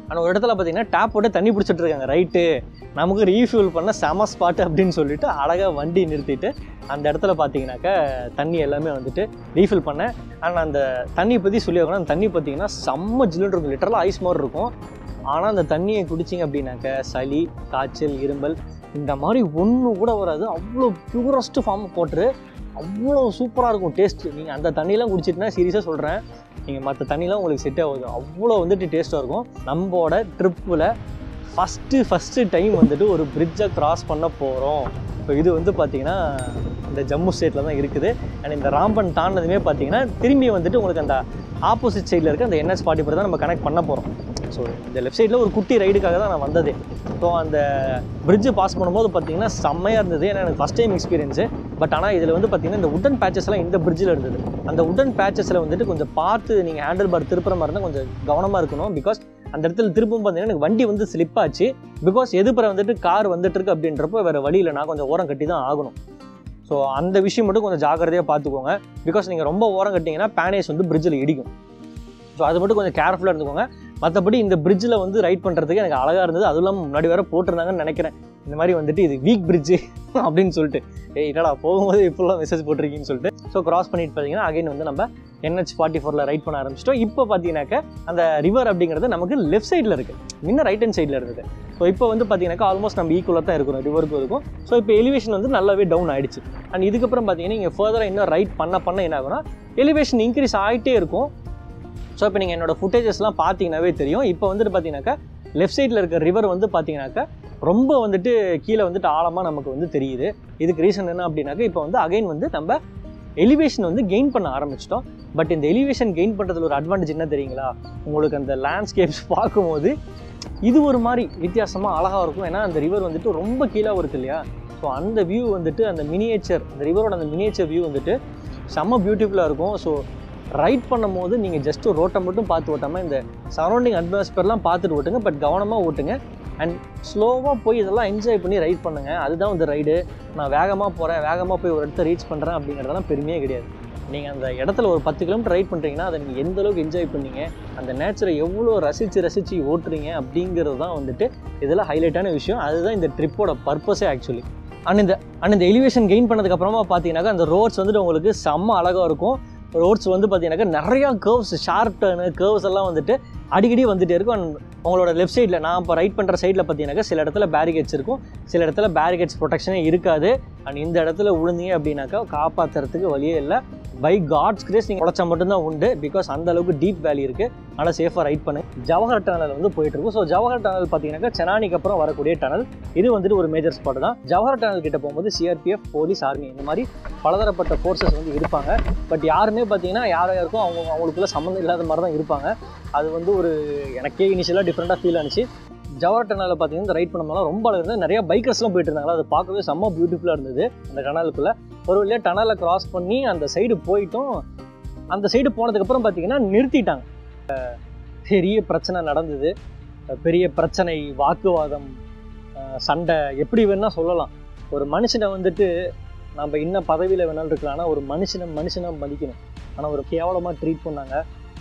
ஆனால் ஒரு இடத்துல பார்த்தீங்கன்னா டேப் போட்டு தண்ணி பிடிச்சிட்டு இருக்காங்க ரைட்டு நமக்கு ரீஃபியூல் பண்ண செம ஸ்பாட் அப்படின்னு சொல்லிட்டு அழகாக வண்டி நிறுத்திட்டு அந்த இடத்துல பார்த்தீங்கன்னாக்கா தண்ணி எல்லாமே வந்துட்டு ரீஃபில் பண்ணேன் ஆனால் அந்த தண்ணி பற்றி சொல்லி ஆகணும் அந்த தண்ணி பார்த்தீங்கன்னா செம்ம ஜில்லுன்னு இருக்கும் லிட்டரலாக ஐஸ் மாதிரி இருக்கும் ஆனால் அந்த தண்ணியை குடிச்சிங்க அப்படின்னாக்க சளி காய்ச்சல் இரும்பல் இந்த மாதிரி ஒன்று கூட வராது அவ்வளோ பியூரஸ்ட் ஃபார்ம் போட்டு அவ்வளோ சூப்பராக இருக்கும் டேஸ்ட் நீங்கள் அந்த தண்ணியெலாம் குடிச்சிட்டுனா சீரியஸாக சொல்கிறேன் நீங்கள் மற்ற தண்ணிலாம் உங்களுக்கு செட் ஆகுது அவ்வளோ வந்துட்டு டேஸ்ட்டாக இருக்கும் நம்மளோட ட்ரிப்பில் ஃபஸ்ட்டு ஃபஸ்ட்டு டைம் வந்துட்டு ஒரு பிரிட்ஜை கிராஸ் பண்ண போகிறோம் இப்போ இது வந்து பார்த்தீங்கன்னா இந்த ஜம்மு ஸ்டேட்டில் தான் இருக்குது அண்ட் இந்த ராம்பன் தாண்டதுமே பார்த்தீங்கன்னா திரும்பி வந்துட்டு உங்களுக்கு அந்த ஆப்போசிட் சைடில் இருக்க அந்த என்எஸ் ஃபார்ட்டி தான் நம்ம கனெக்ட் பண்ண போகிறோம் ஸோ இந்த லெஃப்ட் சைடில் ஒரு குட்டி ரைடுக்காக தான் நான் வந்ததே ஸோ அந்த பிரிட்ஜு பாஸ் பண்ணும்போது பார்த்தீங்கன்னா செம்மையாக இருந்தது ஏன்னா எனக்கு ஃபஸ்ட் டைம் எக்ஸ்பீரியன்ஸு பட் ஆனால் இதில் வந்து பார்த்தீங்கன்னா இந்த உடன் பேச்சஸ்லாம் இந்த பிரிட்ஜில் இருந்தது அந்த உடன் பேச்சஸில் வந்துட்டு கொஞ்சம் பார்த்து நீங்கள் ஹேண்டில் பார் திருப்புற மாதிரி இருந்தால் கொஞ்சம் கவனமாக இருக்கணும் பிகாஸ் அந்த இடத்துல திருப்பும் பார்த்தீங்கன்னா எனக்கு வண்டி வந்து ஸ்லிப் ஆச்சு பிகாஸ் எதுப்புற வந்துட்டு கார் வந்துட்டு இருக்கு அப்படின்றப்போ வேறு வழியில் நான் கொஞ்சம் ஓரம் கட்டி தான் ஆகணும் ஸோ அந்த விஷயம் மட்டும் கொஞ்சம் ஜாக்கிரதையாக பார்த்துக்கோங்க பிகாஸ் நீங்கள் ரொம்ப ஓரம் கட்டிங்கன்னா பேனேஸ் வந்து பிரிட்ஜில் இடிக்கும் ஸோ அது மட்டும் கொஞ்சம் கேர்ஃபுல்லாக இருந்துக்கோங்க மற்றபடி இந்த பிரிட்ஜில் வந்து ரைட் பண்ணுறதுக்கு எனக்கு அழகாக இருந்தது அதுவும் இல்லாமல் முன்னாடி வேறு போட்டிருந்தாங்கன்னு நினைக்கிறேன் இந்த மாதிரி வந்துட்டு இது வீக் பிரிட்ஜு அப்படின்னு சொல்லிட்டு ஏய் என்னடா போகும்போது இப்போல்லாம் மெசேஜ் போட்டிருக்கீங்கன்னு சொல்லிட்டு ஸோ கிராஸ் பண்ணிட்டு பார்த்தீங்கன்னா அகைன் வந்து நம்ம என்ஹெச் ஃபார்ட்டி ஃபோரில் ரைட் பண்ண ஆரம்பிச்சிட்டோம் இப்போ பார்த்தீங்கன்னாக்கா அந்த ரிவர் அப்படிங்கிறது நமக்கு லெஃப்ட் சைடில் இருக்குது முன்ன ரைட் ஹேண்ட் சைடில் இருக்குது ஸோ இப்போ வந்து பார்த்தீங்கன்னாக்கா ஆல்மோஸ்ட் நம்ம ஈக்குவலாக தான் இருக்கிறோம் ரிவருக்கும் இருக்கும் ஸோ இப்போ எலிவேஷன் வந்து நல்லாவே டவுன் ஆயிடுச்சு அண்ட் இதுக்கப்புறம் பார்த்தீங்கன்னா நீங்கள் ஃபர்தராக இன்னும் ரைட் பண்ண பண்ண என்ன ஆகும்னா எலிவேஷன் இன்க்ரீஸ் ஆகிட்டே இருக்கும் ஸோ இப்போ நீங்கள் என்னோட ஃபுட்டேஜஸ்லாம் பார்த்தீங்கன்னாவே தெரியும் இப்போ வந்துட்டு பார்த்தீங்கன்னாக்கா லெஃப்ட் சைடில் இருக்க ரிவர் வந்து பார்த்தீங்கன்னாக்கா ரொம்ப வந்துட்டு கீழே வந்துட்டு ஆழமாக நமக்கு வந்து தெரியுது இதுக்கு ரீசன் என்ன அப்படின்னாக்கா இப்போ வந்து அகைன் வந்து நம்ம எலிவேஷன் வந்து கெயின் பண்ண ஆரம்பிச்சிட்டோம் பட் இந்த எலிவேஷன் கெயின் பண்ணுறதுல ஒரு அட்வான்டேஜ் என்ன தெரியுங்களா உங்களுக்கு அந்த லேண்ட்ஸ்கேப்ஸ் பார்க்கும்போது இது ஒரு மாதிரி வித்தியாசமாக அழகாக இருக்கும் ஏன்னா அந்த ரிவர் வந்துட்டு ரொம்ப கீழே இருக்கு இல்லையா ஸோ அந்த வியூ வந்துட்டு அந்த மினியேச்சர் அந்த ரிவரோட அந்த மினியேச்சர் வியூ வந்துட்டு செம்ம பியூட்டிஃபுல்லாக இருக்கும் ஸோ ரைட் பண்ணும்போது நீங்கள் ஜஸ்ட் ரோட்டை மட்டும் பார்த்து ஓட்டாமல் இந்த சரௌண்டிங் அட்மாஸ்பியர்லாம் பார்த்துட்டு ஓட்டுங்க பட் கவனமாக ஓட்டுங்க அண்ட் ஸ்லோவாக போய் இதெல்லாம் என்ஜாய் பண்ணி ரைட் பண்ணுங்கள் அதுதான் வந்து ரைடு நான் வேகமாக போகிறேன் வேகமாக போய் ஒரு இடத்த ரீச் பண்ணுறேன் அப்படிங்கிறதெல்லாம் பெருமையே கிடையாது நீங்கள் அந்த இடத்துல ஒரு பத்து கிலோமீட்டர் ரைட் பண்ணுறீங்கன்னா அதை நீங்கள் எந்த அளவுக்கு என்ஜாய் பண்ணீங்க அந்த நேச்சரை எவ்வளோ ரசித்து ரசித்து ஓட்டுறீங்க அப்படிங்கிறது தான் வந்துட்டு இதில் ஹைலைட்டான விஷயம் அதுதான் இந்த ட்ரிப்போட பர்பஸே ஆக்சுவலி அண்ட் இந்த அண்ட் இந்த எலிவேஷன் கெயின் பண்ணதுக்கு அப்புறமா பார்த்தீங்கன்னாக்கா அந்த ரோட்ஸ் வந்துட்டு உங்களுக்கு செம்ம அழகாக இருக்கும் ரோட்ஸ் வந்து பார்த்தீங்கன்னாக்கா நிறையா கர்வ்ஸ் ஷார்ப் டர்னு கர்வ்ஸ் எல்லாம் வந்துட்டு அடிக்கடி வந்துட்டே இருக்கும் அண்ட் உங்களோட லெஃப்ட் சைடில் நான் இப்போ ரைட் பண்ணுற சைடில் பார்த்தீங்கன்னாக்கா சில இடத்துல பேரிகேட்ஸ் இருக்கும் சில இடத்துல பேரிகேட்ஸ் ப்ரொடெக்ஷனே இருக்காது அண்ட் இந்த இடத்துல விழுந்தீங்க அப்படின்னாக்கா காப்பாற்றுறதுக்கு வழியே இல்லை பை காட்ஸ் கிரேஸ் நீங்கள் உழைச்சா மட்டும்தான் உண்டு பிகாஸ் அந்த அளவுக்கு டீப் வேலி இருக்குது நல்லா சேஃபாக ரைட் பண்ணு ஜவஹர் டனல் வந்து போயிட்டு இருக்கும் ஸோ ஜவஹர் டனல் பார்த்தீங்கன்னாக்கா செனானிக்கு அப்புறம் வரக்கூடிய டனல் இது வந்துட்டு ஒரு மேஜர் ஸ்பாட் தான் ஜவஹர் டனல் கிட்ட போகும்போது சிஆர்பிஎஃப் போலீஸ் ஆர்மி இந்த மாதிரி பலதரப்பட்ட ஃபோர்ஸஸ் வந்து இருப்பாங்க பட் யாருமே பார்த்தீங்கன்னா யார் யாருக்கும் அவங்க அவங்களுக்குள்ள சம்மந்தம் இல்லாத மாதிரி தான் இருப்பாங்க அது வந்து ஒரு எனக்கே இனிஷியலாக டிஃப்ரெண்ட்டாக ஃபீல் ஆனிச்சு ஜவஹர் டனலில் பார்த்தீங்கன்னா இந்த ரைட் பண்ணும்போது ரொம்ப அழகாக இருந்தது நிறைய பைக்கர்ஸ்லாம் போயிட்டு இருந்தாங்களா அதை பார்க்கவே செம்ம பியூட்டிஃபுல்லாக இருந்தது அந்த டனலுக்குள்ளே ஒரு வழியாக டனலை கிராஸ் பண்ணி அந்த சைடு போயிட்டோம் அந்த சைடு போனதுக்கப்புறம் பார்த்தீங்கன்னா நிறுத்திட்டாங்க அஹ் பெரிய பிரச்சனை நடந்தது அஹ் பெரிய பிரச்சனை வாக்குவாதம் அஹ் சண்டை எப்படி வேணால் சொல்லலாம் ஒரு மனுஷனை வந்துட்டு நம்ம இன்ன பதவியில் வேணாலும் இருக்கலாம் ஆனால் ஒரு மனுஷனை மனுஷனாக மதிக்கணும் ஆனால் ஒரு கேவலமாக ட்ரீட் பண்ணாங்க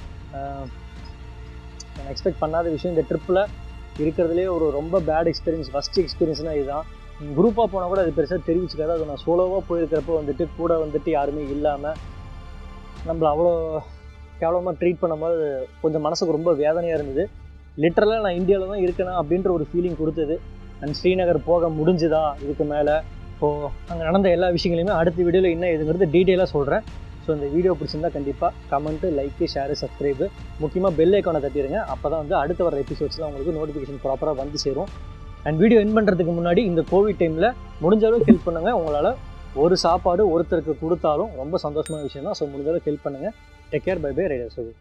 அஹ் நான் எக்ஸ்பெக்ட் பண்ணாத விஷயம் இந்த ட்ரிப்பில் இருக்கிறதுலே ஒரு ரொம்ப பேட் எக்ஸ்பீரியன்ஸ் ஃபஸ்ட் எக்ஸ்பீரியன்ஸ்னால் இதுதான் குரூப்பாக போனால் கூட அது பெருசாக தெரிவிச்சுக்காது அது நான் சோலோவாக போயிருக்கிறப்போ வந்துட்டு கூட வந்துட்டு யாருமே இல்லாமல் நம்மளை அவ்வளோ கேவலமாக ட்ரீட் பண்ணும்போது கொஞ்சம் மனசுக்கு ரொம்ப வேதனையாக இருந்தது லிட்டரலாக நான் இந்தியாவில் தான் இருக்கேனா அப்படின்ற ஒரு ஃபீலிங் கொடுத்தது அண்ட் ஸ்ரீநகர் போக முடிஞ்சுதா இதுக்கு மேலே இப்போது அங்கே நடந்த எல்லா விஷயங்களையுமே அடுத்த வீடியோவில் என்ன இதுங்கிறது டீட்டெயிலாக சொல்கிறேன் ஸோ இந்த வீடியோ பிடிச்சிருந்தா கண்டிப்பாக கமெண்ட்டு லைக்கு ஷேரு சப்ஸ்கிரைபு முக்கியமாக பெல் ஐக்கானை தட்டிடுங்க அப்போ தான் வந்து அடுத்த வர எபிசோட்ஸ்லாம் உங்களுக்கு நோட்டிஃபிகேஷன் ப்ராப்பராக வந்து சேரும் அண்ட் வீடியோ என் பண்ணுறதுக்கு முன்னாடி இந்த கோவிட் டைமில் முடிஞ்ச அளவுக்கு ஹெல்ப் பண்ணுங்கள் உங்களால் ஒரு சாப்பாடு ஒருத்தருக்கு கொடுத்தாலும் ரொம்ப சந்தோஷமான விஷயம் தான் ஸோ முடிஞ்ச அளவுக்கு ஹெல்ப் பண்ணுங்கள் take care bye bye rider